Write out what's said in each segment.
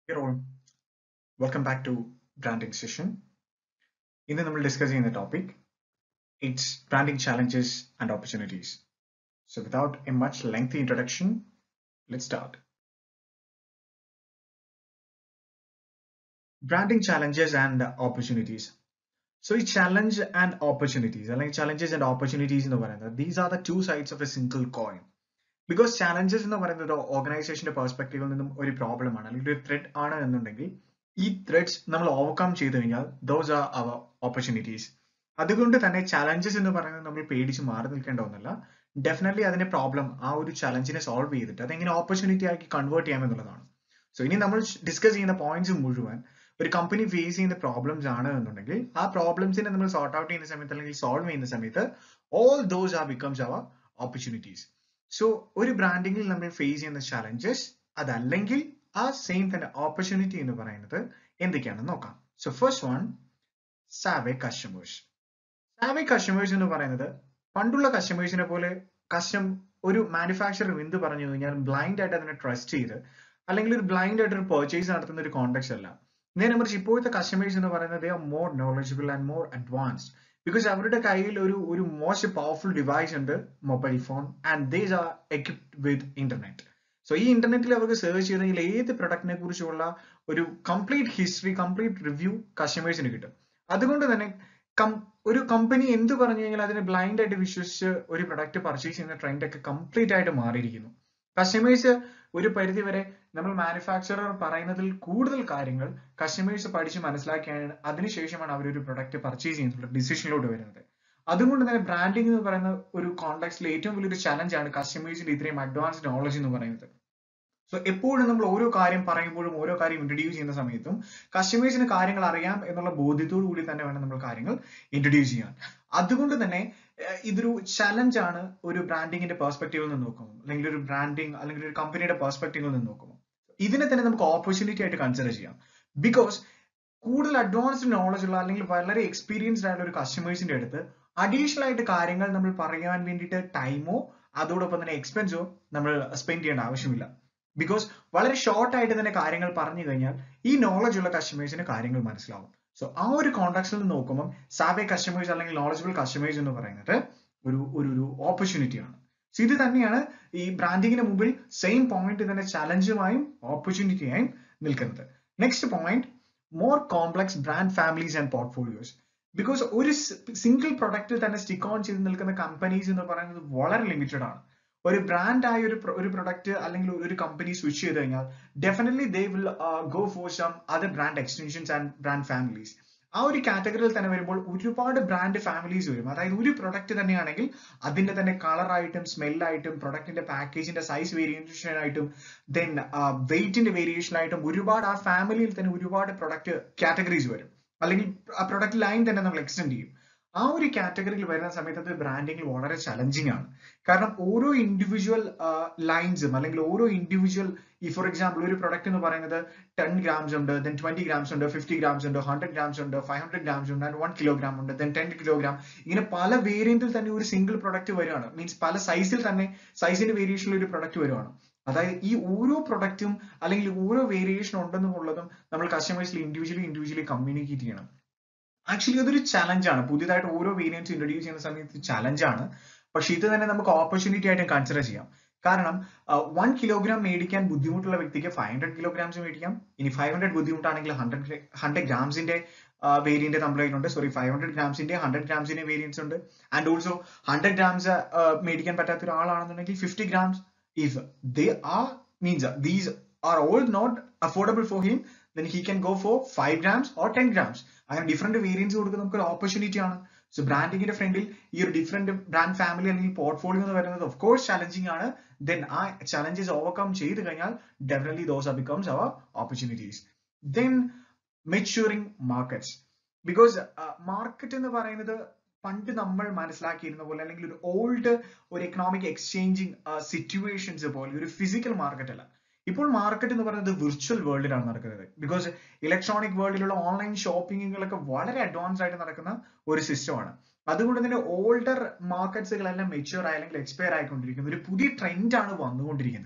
Hey all, welcome back to branding session. ഇന്ന് നമ്മൾ discuss ചെയ്യുന്ന topic it's branding challenges and opportunities. So without a much lengthy introduction, let's start. Branding challenges and opportunities. So ഈ challenge and opportunities അല്ലെങ്കിൽ challenges and opportunities എന്ന് പറയുന്നത് these are the two sides of a single coin. Because challenges എന്ന് പറയുന്നത് ഒരു ഓർഗനൈസേഷന്റെ പെർസ്പെക്റ്റീവിൽ നിന്നും ഒരു പ്രോബ്ലം ആണ് അല്ലെങ്കിൽ ഒരു ത്രെഡ് ആണ് എന്നുണ്ടെങ്കിൽ ഈ ത്രെഡ്സ് നമ്മൾ ഓവർകം ചെയ്ത് കഴിഞ്ഞാൽ ദോസ് ആർ അവർ ഓപ്പർച്യൂണിറ്റീസ് അതുകൊണ്ട് തന്നെ ചാലഞ്ചസ് എന്ന് പറയുന്നത് നമ്മൾ പേടിച്ച് മാറി നിൽക്കേണ്ട ഒന്നല്ല ഡെഫിനറ്റ്ലി അതിന്റെ പ്രോബ്ലം ആ ഒരു ചലഞ്ചിനെ സോൾവ് ചെയ്തിട്ട് അതെങ്ങനെ ഓപ്പർച്യൂണിറ്റി ആക്കി കൺവേർട്ട് ചെയ്യാം എന്നുള്ളതാണ് സോ ഇനി നമ്മൾ ഡിസ്കസ് ചെയ്യുന്ന പോയിന്റ്സ് മുഴുവൻ ഒരു കമ്പനി ഫേസ് ചെയ്യുന്ന പ്രോബ്ലംസ് ആണ് എന്നുണ്ടെങ്കിൽ ആ പ്രോബ്ലംസിനെ നമ്മൾ സോർട്ട് ഔട്ട് ചെയ്യുന്ന സമയത്ത് അല്ലെങ്കിൽ സോൾവ് ചെയ്യുന്ന സമയത്ത് all those are becomes our opportunities so ഒരു ബ്രാൻഡിങ്ങിൽ നമ്മൾ ഫേസ് ചെയ്യുന്ന ചലഞ്ചസ് അതല്ലെങ്കിൽ ആ സെയിം തന്നെ ഓപ്പർച്യൂണിറ്റി എന്ന് പറയുന്നത് എന്തൊക്കെയാണെന്ന് നോക്കാം so first one savvy customers savvy customers എന്ന് പറയുന്നത് പണ്ടുള്ള കസ്റ്റമേഴ്സിനെ പോലെ കസ്റ്റം ഒരു മാനുഫാക്ചറർ എന്ത് പറഞ്ഞു കഴിഞ്ഞാൽ ബ്ലൈൻഡ് ആയിട്ട് അതിനെ ട്രസ്റ്റ് ചെയ്ത് അല്ലെങ്കിൽ ഒരു ബ്ലൈൻഡ് ആയിട്ട് ഒരു പർച്ചേസ് നടത്തുന്ന ഒരു കോണ്ടാക്ട് അല്ല നേരെ മറിച്ച് ഇപ്പോഴത്തെ കസ്റ്റമേഴ്സ് എന്ന് പറയുന്നത് more knowledgeable and more advanced because അവരുടെ കയ്യിൽ ഒരു ഒരു മോസ്റ്റ് പവർഫുൾ ഡിവൈസ് ഉണ്ട് mobile phone and these are equipped with internet so ഈ ഇന്റർനെറ്റിൽ അവർക്ക് സെർച്ച് ചെയ്ത് കഴിഞ്ഞാൽ ഏത് പ്രൊഡക്റ്റിനെ കുറിച്ചുള്ള ഒരു കംപ്ലീറ്റ് ഹിസ്റ്ററി കംപ്ലീറ്റ് റിവ്യൂ കസ്റ്റമേഴ്സിന് കിട്ടും അതുകൊണ്ട് തന്നെ ഒരു കമ്പനി എന്ത് പറഞ്ഞു കഴിഞ്ഞാൽ അതിനെ ബ്ലൈൻഡ് ആയിട്ട് വിശ്വസിച്ച് ഒരു പ്രൊഡക്റ്റ് പർച്ചേസ് ചെയ്യുന്ന ട്രെൻഡ് ഒക്കെ കംപ്ലീറ്റ് ആയിട്ട് മാറിയിരിക്കുന്നു കസ്റ്റമേഴ്സ് ഒരു പരിധി വരെ നമ്മൾ മാനുഫാക്ചറർ പറയുന്നതിൽ കൂടുതൽ കാര്യങ്ങൾ കസ്റ്റമേഴ്സ് പഠിച്ച് മനസ്സിലാക്കിയാണ് അതിനുശേഷമാണ് അവർ ഒരു പ്രൊഡക്റ്റ് പർച്ചേസ് ചെയ്യുന്നുള്ള ഡിസിഷനിലോട്ട് വരുന്നത് അതുകൊണ്ട് തന്നെ ബ്രാൻഡിംഗ് എന്ന് പറയുന്ന ഒരു കോണ്ടാക്സിൽ ഏറ്റവും വലിയൊരു ചലഞ്ച് ആണ് കസ്റ്റമേഴ്സിന്റെ ഇത്രയും അഡ്വാൻസ്ഡ് നോളജ് എന്ന് പറയുന്നത് സോ എപ്പോഴും നമ്മൾ ഓരോ കാര്യം പറയുമ്പോഴും ഓരോ കാര്യം ഇൻട്രൊഡ്യൂസ് ചെയ്യുന്ന സമയത്തും കസ്റ്റമേഴ്സിന് കാര്യങ്ങൾ അറിയാം എന്നുള്ള ബോധ്യത്തോടു കൂടി തന്നെ വേണം നമ്മൾ കാര്യങ്ങൾ ഇൻട്രൊഡ്യൂസ് ചെയ്യാൻ അതുകൊണ്ട് തന്നെ ഇതൊരു ചലഞ്ച് ആണ് ഒരു ബ്രാൻഡിങ്ങിന്റെ പെർസ്പെക്റ്റീവിൽ നിന്ന് നോക്കുമ്പോൾ അല്ലെങ്കിൽ ഒരു ബ്രാൻഡിങ് അല്ലെങ്കിൽ ഒരു കമ്പനിയുടെ പെർസ്പെക്റ്റീവിൽ നിന്ന് നോക്കുമ്പോൾ ഇതിനെ തന്നെ നമുക്ക് ഓപ്പർച്യൂണിറ്റി ആയിട്ട് കൺസിഡർ ചെയ്യാം ബിക്കോസ് കൂടുതൽ അഡ്വാൻസ്ഡ് നോളജ് ഉള്ള അല്ലെങ്കിൽ വളരെ എക്സ്പീരിയൻസ്ഡ് ആയിട്ടുള്ള ഒരു കസ്റ്റമേഴ്സിന്റെ അടുത്ത് അഡീഷണൽ ആയിട്ട് കാര്യങ്ങൾ നമ്മൾ പറയാൻ വേണ്ടിയിട്ട് ടൈമോ അതോടൊപ്പം തന്നെ എക്സ്പെൻസോ നമ്മൾ സ്പെൻഡ് ചെയ്യേണ്ട ആവശ്യമില്ല ബിക്കോസ് വളരെ ഷോർട്ട് ആയിട്ട് തന്നെ കാര്യങ്ങൾ പറഞ്ഞു കഴിഞ്ഞാൽ ഈ നോളജ് ഉള്ള കസ്റ്റമേഴ്സിന് കാര്യങ്ങൾ മനസ്സിലാവും സോ ആ ഒരു കോണ്ടാക്സിൽ നിന്ന് നോക്കുമ്പോൾ സാവേ കസ്റ്റമേഴ്സ് അല്ലെങ്കിൽ നോളജബിൾ കസ്റ്റമേഴ്സ് എന്ന് പറയുന്നത് ഒരു ഒരു ഒരു ഓപ്പർച്യൂണിറ്റിയാണ് സോ ഇത് തന്നെയാണ് ഈ ബ്രാൻഡിങ്ങിന് മുമ്പിൽ സെയിം പോയിന്റ് തന്നെ ചലഞ്ചുമായും ഓപ്പർച്യൂണിറ്റിയായും നിൽക്കുന്നത് next point more complex brand families and portfolios because ഒരു സിംഗിൾ പ്രൊഡക്റ്റിൽ തന്നെ സ്റ്റിക്ക് ഓൺ ചെയ്ത് നിൽക്കുന്ന കമ്പനീസ് എന്ന് പറയുന്നത് വളരെ ലിമിറ്റഡ് ആണ് ഒരു ബ്രാൻഡ് ആയ ഒരു ഒരു പ്രൊഡക്റ്റ് അല്ലെങ്കിൽ ഒരു കമ്പനി സ്വിച്ച് ചെയ്ത് കഴിഞ്ഞാൽ definitely they will go for some other brand extensions and brand families ആ ഒരു കാറ്റഗറിയിൽ തന്നെ വരുമ്പോൾ ഒരുപാട് ബ്രാൻഡ് ഫാമിലീസ് വരും അതായത് ഒരു പ്രൊഡക്റ്റ് തന്നെയാണെങ്കിൽ അതിന്റെ തന്നെ കളറായിട്ടും സ്മെല്ലായിട്ടും പ്രൊഡക്റ്റിന്റെ പാക്കേജിന്റെ സൈസ് വേരിയേഷൻ ആയിട്ടും ദെൻ വെയിറ്റിന്റെ വേരിയേഷൻ ആയിട്ടും ഒരുപാട് ആ ഫാമിലിയിൽ തന്നെ ഒരുപാട് പ്രൊഡക്റ്റ് കാറ്റഗറീസ് വരും അല്ലെങ്കിൽ ആ പ്രൊഡക്റ്റ് ലൈൻ തന്നെ നമ്മൾ എക്സ്റ്റെൻഡ് ചെയ്യും ആ ഒരു കാറ്റഗറിയിൽ വരുന്ന സമയത്ത് അത് ബ്രാൻഡിങ്ങിൽ വളരെ ചലഞ്ചിങ് ആണ് കാരണം ഓരോ ഇൻഡിവിജ്വൽ ലൈൻസും അല്ലെങ്കിൽ ഓരോ ഇൻഡിവിജ്വൽ ഈ ഫോർ എക്സാമ്പിൾ ഒരു പ്രൊഡക്റ്റ് എന്ന് പറയുന്നത് ടെൻ ഗ്രാംസ് ഉണ്ട് ദെൻ ട്വന്റി ഗ്രാംസ് ഉണ്ട് ഫിഫ്റ്റി ഗ്രാംസ് ഉണ്ട് ഹൺഡ്രഡ് ഗ്രാംസ് ഉണ്ട് ഫൈവ് ഹൺഡ്രഡ് ഗ്രാംസ് ഉണ്ട് ആൻഡ് വൺ കിലോഗ്രാം ഉണ്ട് ദെൻ ടെൻ കിലോഗ്രാം ഇങ്ങനെ പല വേരിയന്റിൽ തന്നെ ഒരു സിംഗിൾ പ്രൊഡക്റ്റ് വരികയാണ് മീൻസ് പല സൈസിൽ തന്നെ സൈസിന്റെ വേരിയേഷനിൽ ഒരു പ്രൊഡക്റ്റ് വരുവാണ് അതായത് ഈ ഓരോ പ്രൊഡക്റ്റും അല്ലെങ്കിൽ ഓരോ വേരിയേഷൻ ഉണ്ടെന്നുള്ളതും നമ്മൾ കസ്റ്റമേഴ്സിൽ ഇൻഡിവിജ്വലി ഇൻഡിവിജ്വലി കമ്മ്യൂണിക്കേറ്റ് ചെയ്യണം ആക്ച്വലി അതൊരു ചലഞ്ചാണ് പുതിയതായിട്ട് ഓരോ വേരിയൻസ് ഇൻട്രൊഡ്യൂസ് ചെയ്യുന്ന സമയത്ത് ചലഞ്ചാണ് പക്ഷെ ഇത് തന്നെ നമുക്ക് ഓപ്പർച്യൂണിറ്റി ആയിട്ട് കൺസിഡർ ചെയ്യാം കാരണം വൺ കിലോഗ്രാം മേടിക്കാൻ ബുദ്ധിമുട്ടുള്ള വ്യക്തിക്ക് ഫൈവ് ഹൺഡ്രഡ് കിലോഗ്രാംസ് മേടിക്കാം ഇനി ഫൈവ് ഹൺഡ്രഡ് ബുദ്ധിമുട്ടാണെങ്കിൽ ഹൺഡ്രഡ് ഹൺഡ്രഡ് ഗ്രാംസിന്റെ വേരിയന്റ് നമ്മുടെ കയ്യിലുണ്ട് സോറി ഫൈവ് ഹൺഡ്രഡ് ഗ്രാംസിന്റെ ഹൺഡ്രഡ് ഗ്രാംസിന്റെ വേരിയൻസ് ഉണ്ട് ആൻഡ് ഓൾസോ ഹൺഡ്രഡ് ഗ്രാംസ് മേടിക്കാൻ പറ്റാത്ത ഒരാളാണെന്നുണ്ടെങ്കിൽ fifty grams if they are means these are all not affordable for him then he can go for 5 grams or 10 grams അങ്ങനെ different variants കൊടുക്കുന്ന നമുക്ക് ഒരു ഓപ്പർച്യൂണിറ്റി ആണ് സോ ബ്രാൻഡിങ്ങിന്റെ ഫ്രണ്ടിൽ ഈ ഒരു ഡിഫറെന്റ് ബ്രാൻഡ് ഫാമിലി അല്ലെങ്കിൽ പോർട്ട്ഫോളിയോ എന്ന് പറയുന്നത് ഓഫ് കോഴ്സ് ചലഞ്ചിങ് ആണ് ദെൻ ആ ചലഞ്ചസ് ഓവർകം ചെയ്ത് കഴിഞ്ഞാൽ definitely those are becomes our opportunities then maturing markets because market എന്ന് പറയുന്നത് പണ്ട് നമ്മൾ മനസ്സിലാക്കിയിരുന്ന പോലെ അല്ലെങ്കിൽ ഒരു ഓൾഡ് ഒരു എക്കണോമിക് എക്സ്ചേഞ്ചിങ് സിറ്റുവേഷൻസ് പോലെ ഒരു ഫിസിക്കൽ മാർക്കറ്റ് അല്ല ഇപ്പോൾ മാർക്കറ്റ് എന്ന് പറയുന്നത് വിർച്വൽ വേൾഡിലാണ് നടക്കുന്നത് ബിക്കോസ് ഇലക്ട്രോണിക് വേൾഡിലുള്ള ഓൺലൈൻ ഷോപ്പിങ്ങുകളൊക്കെ വളരെ അഡ്വാൻസ് ആയിട്ട് നടക്കുന്ന ഒരു സിസ്റ്റമാണ് അതുകൊണ്ട് തന്നെ ഓൾഡർ മാർക്കറ്റ്സുകളെല്ലാം മെച്യൂർ ആയി അല്ലെങ്കിൽ എക്സ്പയർ ആയിക്കൊണ്ടിരിക്കുന്ന ഒരു പുതിയ ട്രെൻഡ് ആണ് വന്നുകൊണ്ടിരിക്കുന്നത്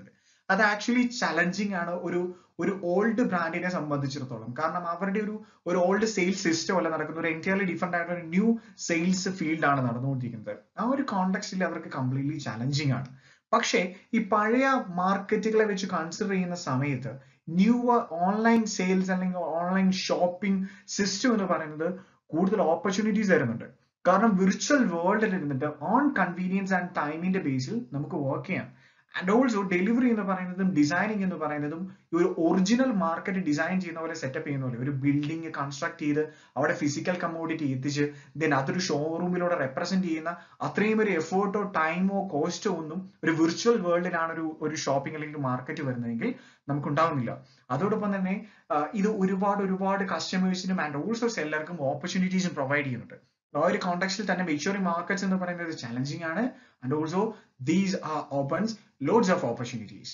അത് ആക്ച്വലി ചലഞ്ചിങ് ആണ് ഒരു ഒരു ഓൾഡ് ബ്രാൻഡിനെ സംബന്ധിച്ചിടത്തോളം കാരണം അവരുടെ ഒരു ഒരു ഓൾഡ് സെയിൽസ് സിസ്റ്റം അല്ല നടക്കുന്ന ഒരു എൻറ്റയർലി ഡിഫറെന്റ് ആയിട്ടുള്ള ഒരു ന്യൂ സെയിൽസ് ഫീൽഡ് ആണ് നടന്നുകൊണ്ടിരിക്കുന്നത് ആ ഒരു കോണ്ടെക്സ്റ്റിൽ അവർക്ക് കംപ്ലീറ്റ്ലി ചലഞ്ചിങ് ആണ് പക്ഷേ ഈ പഴയ മാർക്കറ്റുകളെ വെച്ച് കൺസിഡർ ചെയ്യുന്ന സമയത്ത് ന്യൂ ഓൺലൈൻ സെയിൽസ് അല്ലെങ്കിൽ ഓൺലൈൻ ഷോപ്പിംഗ് സിസ്റ്റം എന്ന് പറയുന്നത് കൂടുതൽ ഓപ്പർച്യൂണിറ്റീസ് തരുന്നുണ്ട് കാരണം വിർച്വൽ വേൾഡിൽ ഇരുന്നിട്ട് ഓൺ കൺവീനിയൻസ് ആൻഡ് ടൈമിന്റെ ബേസിൽ നമുക്ക് വർക്ക് ചെയ്യാം ആൻഡ് ഓൾസോ ഡെലിവറി എന്ന് പറയുന്നതും ഡിസൈനിങ് എന്ന് പറയുന്നതും ഈ ഒരു ഒറിജിനൽ മാർക്കറ്റ് ഡിസൈൻ ചെയ്യുന്ന പോലെ സെറ്റപ്പ് ചെയ്യുന്ന പോലെ ഒരു ബിൽഡിംഗ് കൺസ്ട്രക്ട് ചെയ്ത് അവിടെ ഫിസിക്കൽ കമ്മോഡിറ്റി എത്തിച്ച് ദെൻ അതൊരു ഷോറൂമിലൂടെ റെപ്രസെന്റ് ചെയ്യുന്ന അത്രയും ഒരു എഫേർട്ടോ ടൈമോ കോസ്റ്റോ ഒന്നും ഒരു വിർച്വൽ വേൾഡിലാണ് ഒരു ഒരു ഷോപ്പിംഗ് അല്ലെങ്കിൽ മാർക്കറ്റ് വരുന്നതെങ്കിൽ നമുക്ക് ഉണ്ടാവുന്നില്ല അതോടൊപ്പം തന്നെ ഇത് ഒരുപാട് ഒരുപാട് കസ്റ്റമേഴ്സിനും ആൻഡ് ഓൾസോ സെല്ലർക്കും ഓപ്പർച്യൂണിറ്റീസും പ്രൊവൈഡ് ചെയ്യുന്നുണ്ട് ആ ഒരു കോണ്ടെക്സ്റ്റിൽ തന്നെ മെച്യൂറിംഗ് മാർക്കറ്റ്സ് എന്ന് പറയുന്നത് ചലഞ്ചിങ് ആണ് and also these are opens lots of opportunities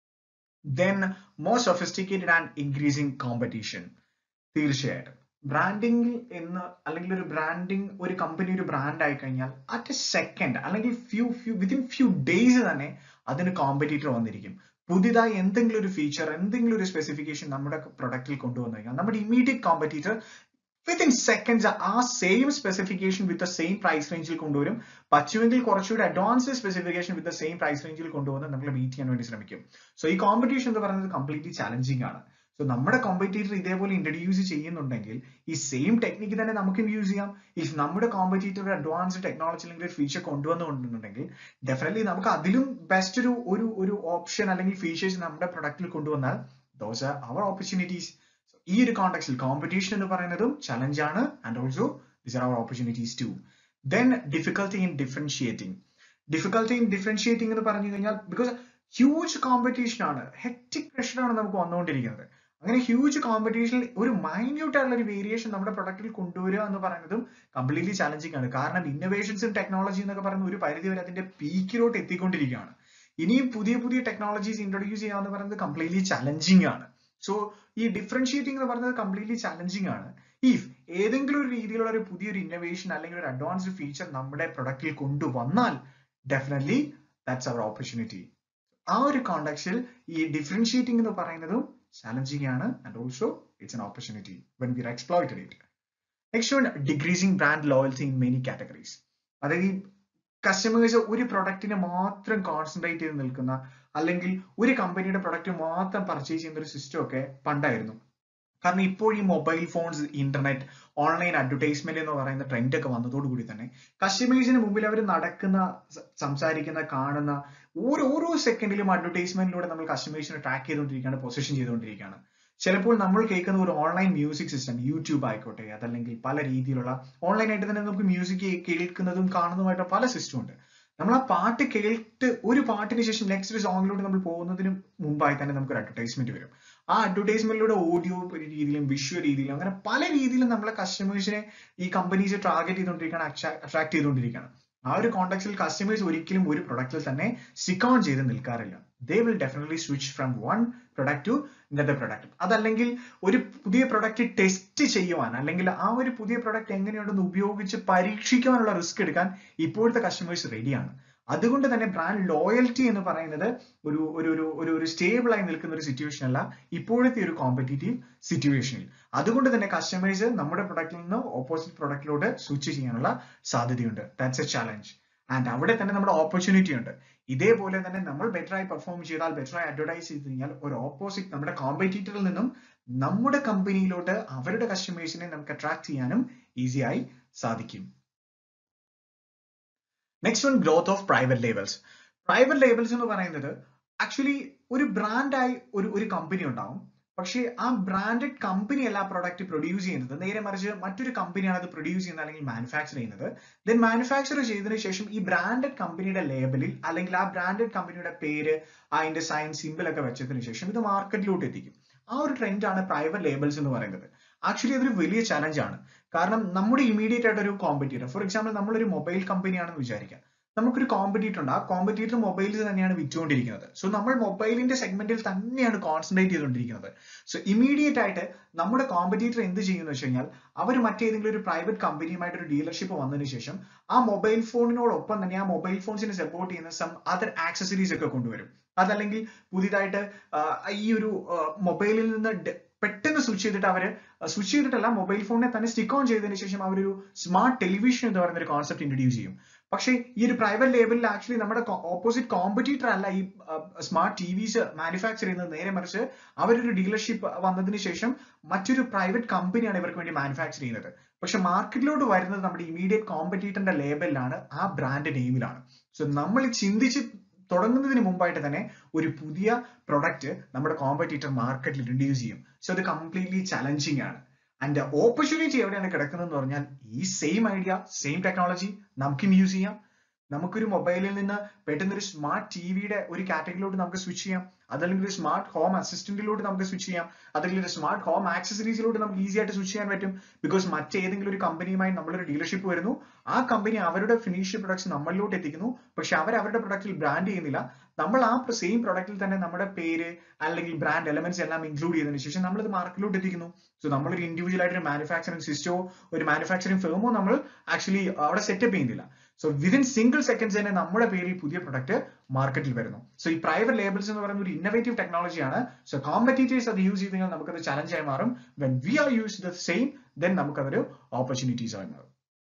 then more sophisticated and increasing competition തീർച്ചയായിട്ടും ബ്രാൻഡിംഗ് എന്ന് അല്ലെങ്കിൽ ഒരു ബ്രാൻഡിംഗ് ഒരു കമ്പനി ഒരു ബ്രാൻഡ് ആയി കഴിഞ്ഞാൽ അറ്റ് എ സെക്കൻഡ് അല്ലെങ്കിൽ few few within few days തന്നെ അതിന് കോമ്പറ്റീറ്റർ വന്നിരിക്കും പുതിയതായി എന്തെങ്കിലും ഒരു ഫീച്ചർ എന്തെങ്കിലും ഒരു സ്പെസിഫിക്കേഷൻ നമ്മുടെ പ്രൊഡക്റ്റിൽ കൊണ്ടുവന്നു കഴിഞ്ഞാൽ നമ്മുടെ ഇമീഡിയറ്റ് കോമ്പറ്റീറ്റർ വിത്തിൻ സെക്കൻഡ്സ് ആ same specification with same price റേഞ്ചിൽ കൊണ്ടുവരും പറ്റുമെങ്കിൽ കുറച്ചുകൂടി advanced specification with same price റേഞ്ചിൽ കൊണ്ടുവന്ന് നമ്മൾ മീറ്റ് ചെയ്യാൻ വേണ്ടി ശ്രമിക്കും സോ ഈ കോമ്പറ്റീഷൻ എന്ന് പറയുന്നത് കംപ്ലീറ്റ്ലി ചാലഞ്ചിങ് ആണ് സോ നമ്മുടെ കോമ്പറ്റീറ്റർ ഇതേപോലെ ഇൻട്രൊഡ്യൂസ് ചെയ്യുന്നുണ്ടെങ്കിൽ ഈ സെയിം ടെക്നിക്ക് തന്നെ നമുക്കും യൂസ് ചെയ്യാം ഇഫ് നമ്മുടെ കോമ്പറ്റീറ്റർ അഡ്വാൻസ്ഡ് ടെക്നോളജി അല്ലെങ്കിൽ ഒരു ഫീച്ചർ കൊണ്ടുവന്നുകൊണ്ടുണ്ടെങ്കിൽ ഡെഫിനറ്റ്ലി നമുക്ക് അതിലും ബെസ്റ്റ് ഒരു ഒരു ഒരു ഓപ്ഷൻ അല്ലെങ്കിൽ ഫീച്ചേഴ്സ് നമ്മുടെ പ്രൊഡക്റ്റിൽ കൊണ്ടുവന്നാൽ ദോസ് ആർ അവർ ഓപ്പർച്യൂണിറ്റീസ് ഈ ഒരു കോണ്ടെക്സ്റ്റിൽ കോമ്പറ്റീഷൻ എന്ന് പറയുന്നതും ചലഞ്ച് ആണ് and also this are our opportunities to then difficulty in differentiating difficulty in differentiating എന്ന് പറഞ്ഞു കഴിഞ്ഞാൽ ബിക്കോസ് ഹ്യൂജ് കോമ്പറ്റീഷൻ ആണ് ഹെക്ടിക് പ്രഷറാണ് നമുക്ക് വന്നുകൊണ്ടിരിക്കുന്നത് അങ്ങനെ ഹ്യൂജ് കോമ്പറ്റീഷനിൽ ഒരു മൈന്യൂട്ട് ആയിട്ടുള്ള ഒരു വേരിയേഷൻ നമ്മുടെ പ്രൊഡക്റ്റിൽ കൊണ്ടുവരിക എന്ന് പറയുന്നതും കംപ്ലീറ്റ്ലി ചലഞ്ചിങ് ആണ് കാരണം ഇന്നോവേഷൻസും ടെക്നോളജി എന്നൊക്കെ പറയുന്ന ഒരു പരിധി വരെ അതിന്റെ പീക്കിലോട്ട് എത്തിക്കൊണ്ടിരിക്കുകയാണ് ഇനിയും പുതിയ പുതിയ ടെക്നോളജീസ് ഇൻട്രൊഡ്യൂസ് ചെയ്യുക എന്ന് പറയുന്നത് കംപ്ലീറ്റ്ലി ചലഞ്ചിങ് ആണ് സോ ഈ ഡിഫറൻഷിയേറ്റിംഗ് എന്ന് പറയുന്നത് കംപ്ലീറ്റ്ലി ചലഞ്ചിങ് ആണ് ഇഫ് ഏതെങ്കിലും ഒരു രീതിയിലുള്ള ഒരു പുതിയൊരു ഇന്നോവേഷൻ അല്ലെങ്കിൽ ഒരു അഡ്വാൻസ്ഡ് ഫീച്ചർ നമ്മുടെ പ്രൊഡക്റ്റിൽ കൊണ്ടുവന്നാൽ ഡെഫിനറ്റ്ലി ദാറ്റ്സ് അവർ ഓപ്പർച്യൂണിറ്റി ആ ഒരു കോണ്ടാക്സിൽ ഈ ഡിഫറൻഷിയേറ്റിംഗ് എന്ന് പറയുന്നതും ചാലഞ്ചിങ് ആണ് and also it's an opportunity when we exploited it next one decreasing brand loyalty in many categories അതായത് ഈ കസ്റ്റമേഴ്സ് ഒരു പ്രൊഡക്റ്റിനെ മാത്രം കോൺസെൻട്രേറ്റ് ചെയ്ത് നിൽക്കുന്ന അല്ലെങ്കിൽ ഒരു കമ്പനിയുടെ പ്രൊഡക്റ്റ് മാത്രം പർച്ചേസ് ചെയ്യുന്ന ഒരു സിസ്റ്റം ഒക്കെ പണ്ടായിരുന്നു കാരണം ഇപ്പോൾ ഈ mobile phones internet online advertisement എന്ന് പറയുന്ന ട്രെൻഡ് ഒക്കെ വന്നതോടുകൂടി തന്നെ കസ്റ്റമേഴ്സിന് മുമ്പിൽ അവർ നടക്കുന്ന സംസാരിക്കുന്ന കാണുന്ന ഓരോ ഓരോ സെക്കൻഡിലും അഡ്വർടൈസ്മെന്റിലൂടെ നമ്മൾ കസ്റ്റമേഴ്സിനെ ട്രാക്ക് ചെയ്തുകൊണ്ടിരിക്കുകയാണ് പൊസിഷൻ ചെയ്തുകൊണ്ടിരിക്കുകയാണ് ചിലപ്പോൾ നമ്മൾ കേൾക്കുന്ന ഒരു ഓൺലൈൻ മ്യൂസിക് സിസ്റ്റം യൂട്യൂബ് ആയിക്കോട്ടെ അതല്ലെങ്കിൽ പല രീതിയിലുള്ള ഓൺലൈൻ ആയിട്ട് തന്നെ നമുക്ക് മ്യൂസിക് കേൾക്കുന്നതും കാണുന്നതുമായിട്ട് പല സിസ്റ്റം ഉണ്ട് നമ്മൾ ആ പാട്ട് കേട്ട് ഒരു പാട്ടിന് ശേഷം നെക്സ്റ്റ് സോങ്ങിലൂടെ നമ്മൾ പോകുന്നതിന് മുമ്പായി തന്നെ നമുക്ക് ഒരു അഡ്വർടൈസ്മെന്റ് വരും ആ അഡ്വർടൈസ്മെന്റിലൂടെ ഓഡിയോ രീതിയിലും വിഷ്വൽ രീതിയിലും അങ്ങനെ പല രീതിയിലും നമ്മളെ കസ്റ്റമേഴ്സിനെ ഈ കമ്പനീസ് ടാർഗറ്റ് ചെയ്തുകൊണ്ടിരിക്കുകയാണ് അട്രാക്ട് ചെയ്തുകൊണ്ടിരിക്കുകയാണ് ആ ഒരു കോണ്ടാക്സിൽ കസ്റ്റമേഴ്സ് ഒരിക്കലും ഒരു പ്രൊഡക്റ്റിൽ തന്നെ സ്റ്റിക്ക് ഓൺ ചെയ്ത് നിൽക്കാറില്ല they will definitely switch from one product to ഇന്നത്തെ പ്രൊഡക്റ്റ് അതല്ലെങ്കിൽ ഒരു പുതിയ പ്രൊഡക്റ്റ് ടെസ്റ്റ് ചെയ്യുവാൻ അല്ലെങ്കിൽ ആ ഒരു പുതിയ പ്രൊഡക്റ്റ് എങ്ങനെയുണ്ടെന്ന് ഉപയോഗിച്ച് പരീക്ഷിക്കുവാനുള്ള റിസ്ക് എടുക്കാൻ ഇപ്പോഴത്തെ കസ്റ്റമേഴ്സ് റെഡിയാണ് അതുകൊണ്ട് തന്നെ ബ്രാൻഡ് ലോയൽറ്റി എന്ന് പറയുന്നത് ഒരു ഒരു ഒരു ഒരു ഒരു സ്റ്റേബിൾ ആയി നിൽക്കുന്ന ഒരു സിറ്റുവേഷൻ അല്ല ഇപ്പോഴത്തെ ഒരു കോമ്പറ്റീറ്റീവ് സിറ്റുവേഷനിൽ അതുകൊണ്ട് തന്നെ കസ്റ്റമേഴ്സ് നമ്മുടെ പ്രൊഡക്റ്റിൽ നിന്ന് ഓപ്പോസിറ്റ് പ്രൊഡക്റ്റിലോട്ട് സ്വിച്ച് ചെയ്യാനുള്ള സാധ്യതയുണ്ട് ദാറ്റ്സ് എ ചാലഞ്ച് ആൻഡ് അവിടെ തന്നെ നമ്മുടെ ഓപ്പർച്യൂണിറ്റി ഉണ്ട് ഇതേപോലെ തന്നെ നമ്മൾ ബെറ്റർ ആയി പെർഫോം ചെയ്താൽ ബെറ്റർ ആയി അഡ്വർടൈസ് ചെയ്ത് കഴിഞ്ഞാൽ ഒരു ഓപ്പോസിറ്റ് നമ്മുടെ കോമ്പറ്റീറ്ററിൽ നിന്നും നമ്മുടെ കമ്പനിയിലോട്ട് അവരുടെ കസ്റ്റമേഴ്സിനെ നമുക്ക് അട്രാക്ട് ചെയ്യാനും ഈസിയായി സാധിക്കും next one growth of private labels private labels എന്ന് പറയുന്നത് ആക്ച്വലി ഒരു ബ്രാൻഡായി ഒരു ഒരു കമ്പനി ഉണ്ടാവും പക്ഷേ ആ ബ്രാൻഡഡ് കമ്പനി അല്ല പ്രൊഡക്റ്റ് പ്രൊഡ്യൂസ് ചെയ്യുന്നത് നേരെ മറിച്ച് മറ്റൊരു കമ്പനിയാണ് അത് പ്രൊഡ്യൂസ് ചെയ്യുന്നത് അല്ലെങ്കിൽ മാനുഫാക്ചർ ചെയ്യുന്നത് ദെൻ മാനുഫാക്ചർ ചെയ്തതിനു ശേഷം ഈ ബ്രാൻഡഡ് കമ്പനിയുടെ ലേബലിൽ അല്ലെങ്കിൽ ആ ബ്രാൻഡഡ് കമ്പനിയുടെ പേര് അതിന്റെ സൈൻ സിമ്പിൾ ഒക്കെ വെച്ചതിന് ശേഷം ഇത് മാർക്കറ്റിലോട്ട് എത്തിക്കും ആ ഒരു ട്രെൻഡ് ആണ് പ്രൈവറ്റ് ലേബൽസ് എന്ന് പറയുന്നത് ആക്ച്വലി അതൊരു വലിയ ചലഞ്ച് ആണ് കാരണം നമ്മുടെ ഇമീഡിയറ്റ് ആയിട്ട് ഒരു കോമ്പറ്റീറ്റർ ഫോർ എക്സാമ്പിൾ നമ്മളൊരു മൊബൈൽ കമ്പനിയാണെന്ന് വിചാരിക്കാം നമുക്കൊരു കോമ്പറ്റീറ്റർ ഉണ്ട് ആ കോമ്പറ്റീറ്റർ മൊബൈൽസ് തന്നെയാണ് വിറ്റുകൊണ്ടിരിക്കുന്നത് സോ നമ്മൾ മൊബൈലിന്റെ സെഗ്മെന്റിൽ തന്നെയാണ് കോൺസെൻട്രേറ്റ് ചെയ്തുകൊണ്ടിരിക്കുന്നത് സോ ഇമീഡിയറ്റ് ആയിട്ട് നമ്മുടെ കോമ്പറ്റീറ്റർ എന്ത് ചെയ്യുന്നു വെച്ച് കഴിഞ്ഞാൽ അവർ മറ്റേതെങ്കിലും ഒരു പ്രൈവറ്റ് കമ്പനിയുമായിട്ട് ഒരു ഡീലർഷിപ്പ് വന്നതിന് ശേഷം ആ മൊബൈൽ ഫോണിനോടൊപ്പം തന്നെ ആ മൊബൈൽ ഫോൺസിനെ സപ്പോർട്ട് ചെയ്യുന്ന സം അതർ ആക്സസറീസ് ഒക്കെ കൊണ്ടുവരും അതല്ലെങ്കിൽ പുതിയതായിട്ട് ആ, ഈ ഒരു മൊബൈലിൽ നിന്ന് ഡ- പെട്ടെന്ന് സ്വിച്ച് ചെയ്തിട്ട് അവര് സ്വിച്ച് ചെയ്തിട്ടല്ല മൊബൈൽ ഫോണിനെ തന്നെ സ്റ്റിക്ക് ഓൺ ചെയ്തതിന് ശേഷം അവരൊരു സ്മാർട്ട് ടെലിവിഷൻ എന്ന് പറയുന്ന ഒരു കോൺസെപ്റ്റ് ഇൻട്രൊഡ്യൂസ് ചെയ്യും പക്ഷേ ഈ ഒരു പ്രൈവറ്റ് ലേബലിൽ ആക്ച്വലി നമ്മുടെ ഓപ്പോസിറ്റ് കോമ്പറ്റീറ്റർ അല്ല ഈ സ്മാർട്ട് ടി വിസ് മാനുഫാക്ചർ ചെയ്യുന്നത് നേരെ മറിച്ച് അവരൊരു ഡീലർഷിപ്പ് വന്നതിന് ശേഷം മറ്റൊരു പ്രൈവറ്റ് കമ്പനിയാണ് ഇവർക്ക് വേണ്ടി മാനുഫാക്ചർ ചെയ്യുന്നത് പക്ഷെ മാർക്കറ്റിലോട്ട് വരുന്നത് നമ്മുടെ ഇമീഡിയറ്റ് കോമ്പറ്റീറ്ററിന്റെ ലേബലിലാണ് ആ ബ്രാൻഡ് നെയിമിലാണ് സോ നമ്മൾ ചിന്തിച്ച് തുടങ്ങുന്നതിന് മുമ്പായിട്ട് തന്നെ ഒരു പുതിയ പ്രൊഡക്റ്റ് നമ്മുടെ കോമ്പറ്റീറ്റർ മാർക്കറ്റിൽ ഇൻട്രൊഡ്യൂസ് ചെയ്യും സോ ഇത് കംപ്ലീറ്റ്ലി ചലഞ്ചിങ് ആണ് ആൻഡ് ഓപ്പർച്യൂണിറ്റി എവിടെയാണ് കിടക്കുന്നതെന്ന് പറഞ്ഞാൽ ഈ സെയിം ഐഡിയ സെയിം ടെക്നോളജി നമുക്കും യൂസ് ചെയ്യാം നമുക്കൊരു മൊബൈലിൽ നിന്ന് പെട്ടെന്ന് ഒരു സ്മാർട്ട് ടി വിയുടെ ഒരു കാറ്റഗറിയിലോട്ട് നമുക്ക് സ്വിച്ച് ചെയ്യാം അതല്ലെങ്കിൽ ഒരു സ്മാർട്ട് ഹോം അസിസ്റ്റന്റിലോട്ട് നമുക്ക് സ്വിച്ച് ചെയ്യാം അതല്ലെങ്കിൽ ഒരു സ്മാർട്ട് ഹോം ആക്സസറീസിലോട്ട് നമുക്ക് ഈസി ആയിട്ട് സ്വിച്ച് ചെയ്യാൻ പറ്റും ബിക്കോസ് മറ്റേതെങ്കിലും ഒരു കമ്പനിയുമായി നമ്മളൊരു ഡീലർഷിപ്പ് വരുന്നു ആ കമ്പനി അവരുടെ ഫിനിഷ്ഡ് പ്രൊഡക്ട്സ് നമ്മളിലോട്ട് എത്തിക്കുന്നു പക്ഷെ അവർ അവരുടെ പ്രൊഡക്റ്റിൽ ബ്രാൻഡ് ചെയ്യുന്നില്ല നമ്മൾ ആ സെയിം പ്രൊഡക്റ്റിൽ തന്നെ നമ്മുടെ പേര് അല്ലെങ്കിൽ ബ്രാൻഡ് എലമെന്റ്സ് എല്ലാം ഇൻക്ലൂഡ് ചെയ്തതിനു ശേഷം നമ്മൾ ഇത് മാർക്കറ്റിലോട്ട് എത്തിക്കുന്നു സോ നമ്മളൊരു ഇൻഡിവിജ്വൽ ആയിട്ട് ഒരു മാനുഫാക്ചറിംഗ് സിസ്റ്റമോ ഒരു മാനുഫാക്ചറിംഗ് ഫേമോ നമ്മൾ ആക്ച്വലി അവിടെ സെറ്റപ്പ് ചെയ്യുന്നില്ല സോ വിതിൻ സിംഗിൾ സെക്കൻഡ്സ് തന്നെ നമ്മുടെ പേരിൽ പുതിയ പ്രൊഡക്റ്റ് മാർക്കറ്റിൽ വരുന്നു സോ ഈ പ്രൈവറ്റ് ലേബിൾസ് എന്ന് പറയുന്ന ഒരു ഇന്നോവേറ്റീവ് ടെക്നോളജിയാണ് സോ കോമ്പറ്റീറ്റേഴ്സ് അത് യൂസ് ചെയ്ത് കഴിഞ്ഞാൽ നമുക്കത് ചലഞ്ച് ആയി മാറും when we are use the same then നമുക്കതൊരു ഓപ്പർച്യൂണിറ്റീസ് ആയി മാറും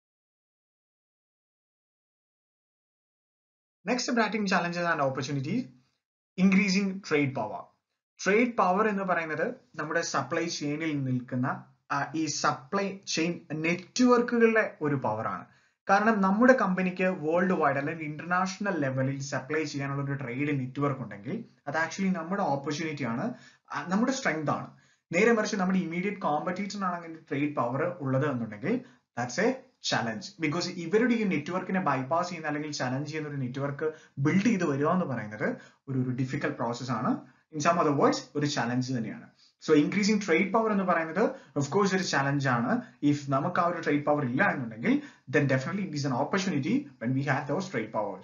next branding challenges and opportunities increasing trade power trade power എന്ന് പറയുന്നത് നമ്മുടെ സപ്ലൈ ചെയിനിൽ നിൽക്കുന്ന ആ, ഈ സപ്ലൈ ചെയിൻ നെറ്റ്വർക്കുകളുടെ ഒരു പവറാണ് കാരണം നമ്മുടെ കമ്പനിക്ക് വേൾഡ് വൈഡ് അല്ലെങ്കിൽ ഇന്റർനാഷണൽ ലെവലിൽ സപ്ലൈ ചെയ്യാനുള്ള ഒരു ട്രേഡ് നെറ്റ്വർക്ക് ഉണ്ടെങ്കിൽ അത് ആക്ച്വലി നമ്മുടെ ഓപ്പർച്യൂണിറ്റി ആണ് ആ, നമ്മുടെ സ്ട്രെങ്ത് ആണ് നേരെ മറിച്ച് നമ്മുടെ ഇമീഡിയറ്റ് കോമ്പറ്റീറ്ററിനാണെങ്കിൽ ട്രേഡ് പവർ ഉള്ളത് എന്നുണ്ടെങ്കിൽ ദാറ്റ്സ് എ ചലഞ്ച് ബിക്കോസ് ഇവരുടെ ഈ നെറ്റ്വർക്കിനെ ബൈപ്പാസ് ചെയ്യുന്ന അല്ലെങ്കിൽ ചലഞ്ച് ചെയ്യുന്ന ഒരു നെറ്റ്വർക്ക് ബിൽഡ് ചെയ്ത് വരിക എന്ന് പറയുന്നത് ഒരു ഒരു ഡിഫിക്കൽട്ട് പ്രോസസ് ആണ് ഇൻ സം അതർ വേർഡ്സ് ഒരു ചലഞ്ച് തന്നെയാണ് സോ ഇൻക്രീസിംഗ് ട്രേഡ് പവർ എന്ന് പറയുന്നത് ഓഫ് കോഴ്സ് ഒരു ചലഞ്ച് ആണ് ഇഫ് നമുക്ക് ആ ഒരു ട്രേഡ് പവർ ഇല്ല എന്നുണ്ടെങ്കിൽ then definitely it is an opportunity when we have those trade powers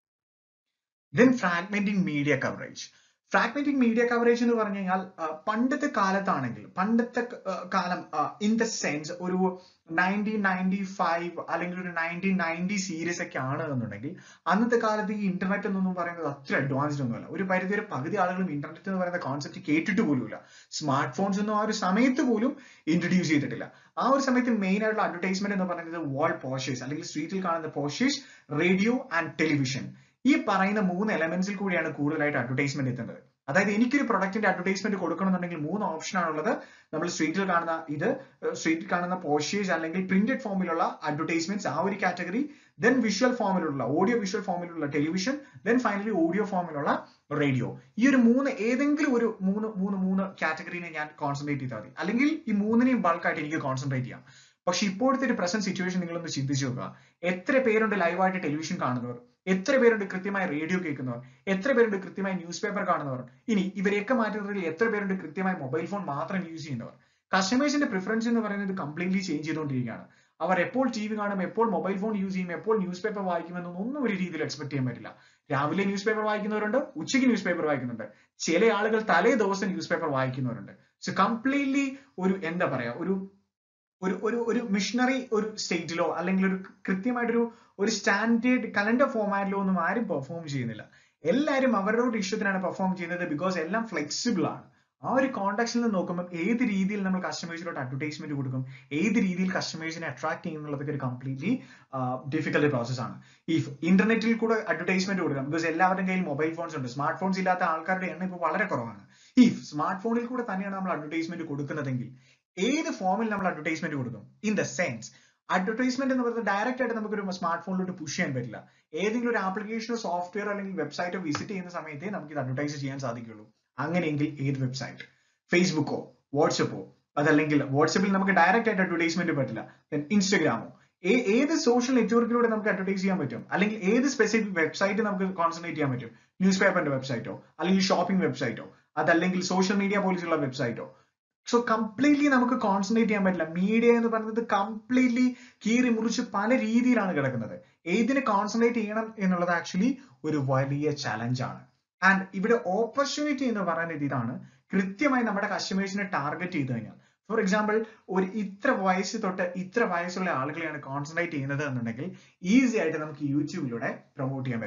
then fragmenting media coverage fragmenting media coverage എന്ന് പറഞ്ഞു കഴിഞ്ഞാൽ ആ, പണ്ടത്തെ കാലത്താണെങ്കിൽ പണ്ടത്തെ ക- ആ, കാലം ഇൻ ദ സെൻസ് ഒരു നയൻറ്റീൻ നയൻറ്റി ഫൈവ് അല്ലെങ്കിൽ ഒരു നയൻറ്റീൻ നയൻറ്റി സീരീസ് ഒക്കെ ആണ് എന്നുണ്ടെങ്കിൽ അന്നത്തെ കാലത്ത് ഈ ഇന്റർനെറ്റ് എന്നൊന്നും പറയുന്നത് അത്ര അഡ്വാൻസ്ഡ് ഒന്നുമല്ല ഒരു പരിധി വരെ പകുതി ആളുകളും ഇന്റർനെറ്റ് എന്ന് പറയുന്ന കോൺസെപ്റ്റ് കേട്ടിട്ട് പോലുമില്ല സ്മാർട്ട് ഫോൺസ് ഒന്നും ആ ഒരു സമയത്ത് പോലും ഇൻട്രൊഡ്യൂസ് ചെയ്തിട്ടില്ല ആ ഒരു സമയത്ത് മെയിൻ ആയിട്ടുള്ള അഡ്വർടൈസ്മെന്റ് എന്ന് പറയുന്നത് വാൾ പോഷേഴ്സ് അല്ലെങ്കിൽ സ്ട്രീറ്റിൽ കാണുന്ന പോഷേഴ്സ് റേഡിയോ ആൻഡ് ടെലിവിഷൻ ഈ പറയുന്ന മൂന്ന് എലമെന്റ്സിൽ കൂടിയാണ് കൂടുതലായിട്ട് അഡ്വർടൈസ്മെന്റ് എത്തുന്നത് അതായത് എനിക്കൊരു പ്രൊഡക്റ്റിന്റെ അഡ്വർടൈസ്മെന്റ് കൊടുക്കണമെന്നുണ്ടെങ്കിൽ മൂന്ന് ഓപ്ഷൻ ആണുള്ളത് നമ്മൾ സ്ട്രീറ്റിൽ കാണുന്ന ഇത് സ്ട്രീറ്റിൽ കാണുന്ന പോഷേഴ്സ് അല്ലെങ്കിൽ പ്രിന്റഡ് ഫോമിലുള്ള അഡ്വർടൈസ്മെന്റ്സ് ആ ഒരു കാറ്റഗറി ദെൻ വിഷ്വൽ ഫോമിലുള്ള ഓഡിയോ വിഷ്വൽ ഫോമിലുള്ള ടെലിവിഷൻ ദെൻ ഫൈനലി ഓഡിയോ ഫോമിലുള്ള റേഡിയോ ഈ ഒരു മൂന്ന് ഏതെങ്കിലും ഒരു മൂന്ന് മൂന്ന് മൂന്ന് കാറ്റഗറിനെ ഞാൻ കോൺസെൻട്രേറ്റ് ചെയ്താൽ മതി അല്ലെങ്കിൽ ഈ മൂന്നിനെയും ബൾക്കായിട്ട് എനിക്ക് കോൺസെൻട്രേറ്റ് ചെയ്യാം പക്ഷെ ഇപ്പോഴത്തെ ഒരു പ്രസന്റ് സിറ്റുവേഷൻ നിങ്ങളൊന്ന് ചിന്തിച്ചു നോക്കുക എത്ര പേരുണ്ട് ലൈവായിട്ട് ടെലിവിഷൻ കാണുന്നവർ എത്ര പേരുണ്ട് കൃത്യമായി റേഡിയോ കേൾക്കുന്നവർ എത്ര പേരുണ്ട് കൃത്യമായി ന്യൂസ് പേപ്പർ കാണുന്നവർ ഇനി ഇവരെയൊക്കെ മാറ്റുന്നതിൽ എത്ര പേരുണ്ട് കൃത്യമായി മൊബൈൽ ഫോൺ മാത്രം യൂസ് ചെയ്യുന്നവർ കസ്റ്റമേഴ്സിന്റെ പ്രിഫറൻസ് എന്ന് പറയുന്നത് കംപ്ലീറ്റ്ലി ചേഞ്ച് ചെയ്തുകൊണ്ടിരിക്കുകയാണ് അവർ എപ്പോൾ ടി വി കാണും എപ്പോൾ മൊബൈൽ ഫോൺ യൂസ് ചെയ്യും എപ്പോൾ ന്യൂസ് പേപ്പർ വായിക്കുമെന്നൊന്നും ഒന്നും ഒരു രീതിയിൽ എക്സ്പെക്ട് ചെയ്യാൻ പറ്റില്ല രാവിലെ ന്യൂസ് പേപ്പർ വായിക്കുന്നവരുണ്ട് ഉച്ചയ്ക്ക് ന്യൂസ് പേപ്പർ വായിക്കുന്നുണ്ട് ചില ആളുകൾ തലേ ദിവസം ന്യൂസ് പേപ്പർ വായിക്കുന്നവരുണ്ട് സോ കംപ്ലീറ്റ്ലി ഒരു എന്താ പറയാ ഒരു ഒരു ഒരു ഒരു മിഷണറി ഒരു സ്റ്റേറ്റിലോ അല്ലെങ്കിൽ ഒരു കൃത്യമായിട്ടൊരു ഒരു സ്റ്റാൻഡേർഡ് കലണ്ടർ ഫോമാറ്റിലോ ഒന്നും ആരും പെർഫോം ചെയ്യുന്നില്ല എല്ലാവരും അവരുടെ ഇഷ്ടത്തിനാണ് പെർഫോം ചെയ്യുന്നത് ബിക്കോസ് എല്ലാം ഫ്ലെക്സിബിൾ ആണ് ആ ഒരു കോണ്ടാക്സിൽ നിന്ന് നോക്കുമ്പോൾ ഏത് രീതിയിൽ നമ്മൾ കസ്റ്റമേഴ്സിലോട്ട് അഡ്വർടൈസ്മെന്റ് കൊടുക്കും ഏത് രീതിയിൽ കസ്റ്റമേഴ്സിനെ അട്രാക്ട് ചെയ്യും എന്നുള്ളതൊക്കെ ഒരു കംപ്ലീറ്റ്ലി ഡിഫിക്കൽട്ട് പ്രോസസ് ആണ് ഈ ഇന്റർനെറ്റിൽ കൂടെ അഡ്വർടൈസ്മെന്റ് കൊടുക്കാം ബിക്കോസ് എല്ലാവരുടെയും കയ്യിൽ മൊബൈൽ ഫോൺസ് ഉണ്ട് സ്മാർട്ട് ഫോൺസ് ഇല്ലാത്ത ആൾക്കാരുടെ എണ്ണം ഇപ്പോൾ വളരെ കുറവാണ് ഈ സ്മാർട്ട് ഫോണിൽ കൂടെ തന്നെയാണ് നമ്മൾ അഡ്വർടൈസ്മെന്റ് കൊടുക്കുന്നതെങ്കിൽ ഏത് ഫോമിൽ നമ്മൾ അഡ്വർടൈസ്മെന്റ് കൊടുക്കും ഇൻ ദ സെൻസ് അഡ്വർടൈസ്മെന്റ് എന്ന് പറയുന്നത് ഡയറക്റ്റ് ആയിട്ട് നമുക്ക് ഒരു സ്മാർട്ട് ഫോണിലോട്ട് പുഷ് ചെയ്യാൻ പറ്റില്ല ഏതെങ്കിലും ഒരു ആപ്ലിക്കേഷനോ സോഫ്റ്റ്വെയർ അല്ലെങ്കിൽ വെബ്സൈറ്റോ വിസിറ്റ് ചെയ്യുന്ന സമയത്തേ നമുക്ക് ഇത് അഡ്വർടൈസ് ചെയ്യാൻ സാധിക്കുള്ളൂ അങ്ങനെയെങ്കിൽ ഏത് വെബ്സൈറ്റ് ഫേസ്ബുക്കോ വാട്സപ്പോ അതല്ലെങ്കിൽ വാട്സപ്പിൽ നമുക്ക് ഡയറക്റ്റ് ആയിട്ട് അഡ്വർടൈസ്മെന്റ് പറ്റില്ല ഇൻസ്റ്റഗ്രാമോ ഏത് സോഷ്യൽ നെറ്റ്വർക്കിലൂടെ നമുക്ക് അഡ്വർടൈസ് ചെയ്യാൻ പറ്റും അല്ലെങ്കിൽ ഏത് സ്പെസിഫിക് വെബ്സൈറ്റ് നമുക്ക് കോൺസെൻട്രേറ്റ് ചെയ്യാൻ പറ്റും ന്യൂസ് പേപ്പറിന്റെ വെബ്സൈറ്റോ അല്ലെങ്കിൽ ഷോപ്പിംഗ് വെബ്സൈറ്റോ അതല്ലെങ്കിൽ സോഷ്യൽ മീഡിയ പോലീസുള്ള വെബ്സൈറ്റോ സോ കംപ്ലീറ്റ്ലി നമുക്ക് കോൺസെൻട്രേറ്റ് ചെയ്യാൻ പറ്റില്ല മീഡിയ എന്ന് പറയുന്നത് കംപ്ലീറ്റ്ലി കീറി മുറിച്ച് പല രീതിയിലാണ് കിടക്കുന്നത് ഏതിനെ കോൺസെൻട്രേറ്റ് ചെയ്യണം എന്നുള്ളത് ആക്ച്വലി ഒരു വലിയ ചലഞ്ച് ആണ് ആൻഡ് ഇവിടെ ഓപ്പർച്യൂണിറ്റി എന്ന് പറയുന്നത് ഇതാണ് കൃത്യമായി നമ്മുടെ കസ്റ്റമേഴ്സിനെ ടാർഗറ്റ് ചെയ്ത് കഴിഞ്ഞാൽ ഫോർ എക്സാമ്പിൾ ഒരു ഇത്ര വയസ്സ് തൊട്ട് ഇത്ര വയസ്സുള്ള ആളുകളെയാണ് കോൺസെൻട്രേറ്റ് ചെയ്യുന്നത് എന്നുണ്ടെങ്കിൽ ഈസി ആയിട്ട് നമുക്ക് യൂട്യൂബിലൂടെ പ്രൊമോട്ട് ചെയ്യാൻ പറ്റും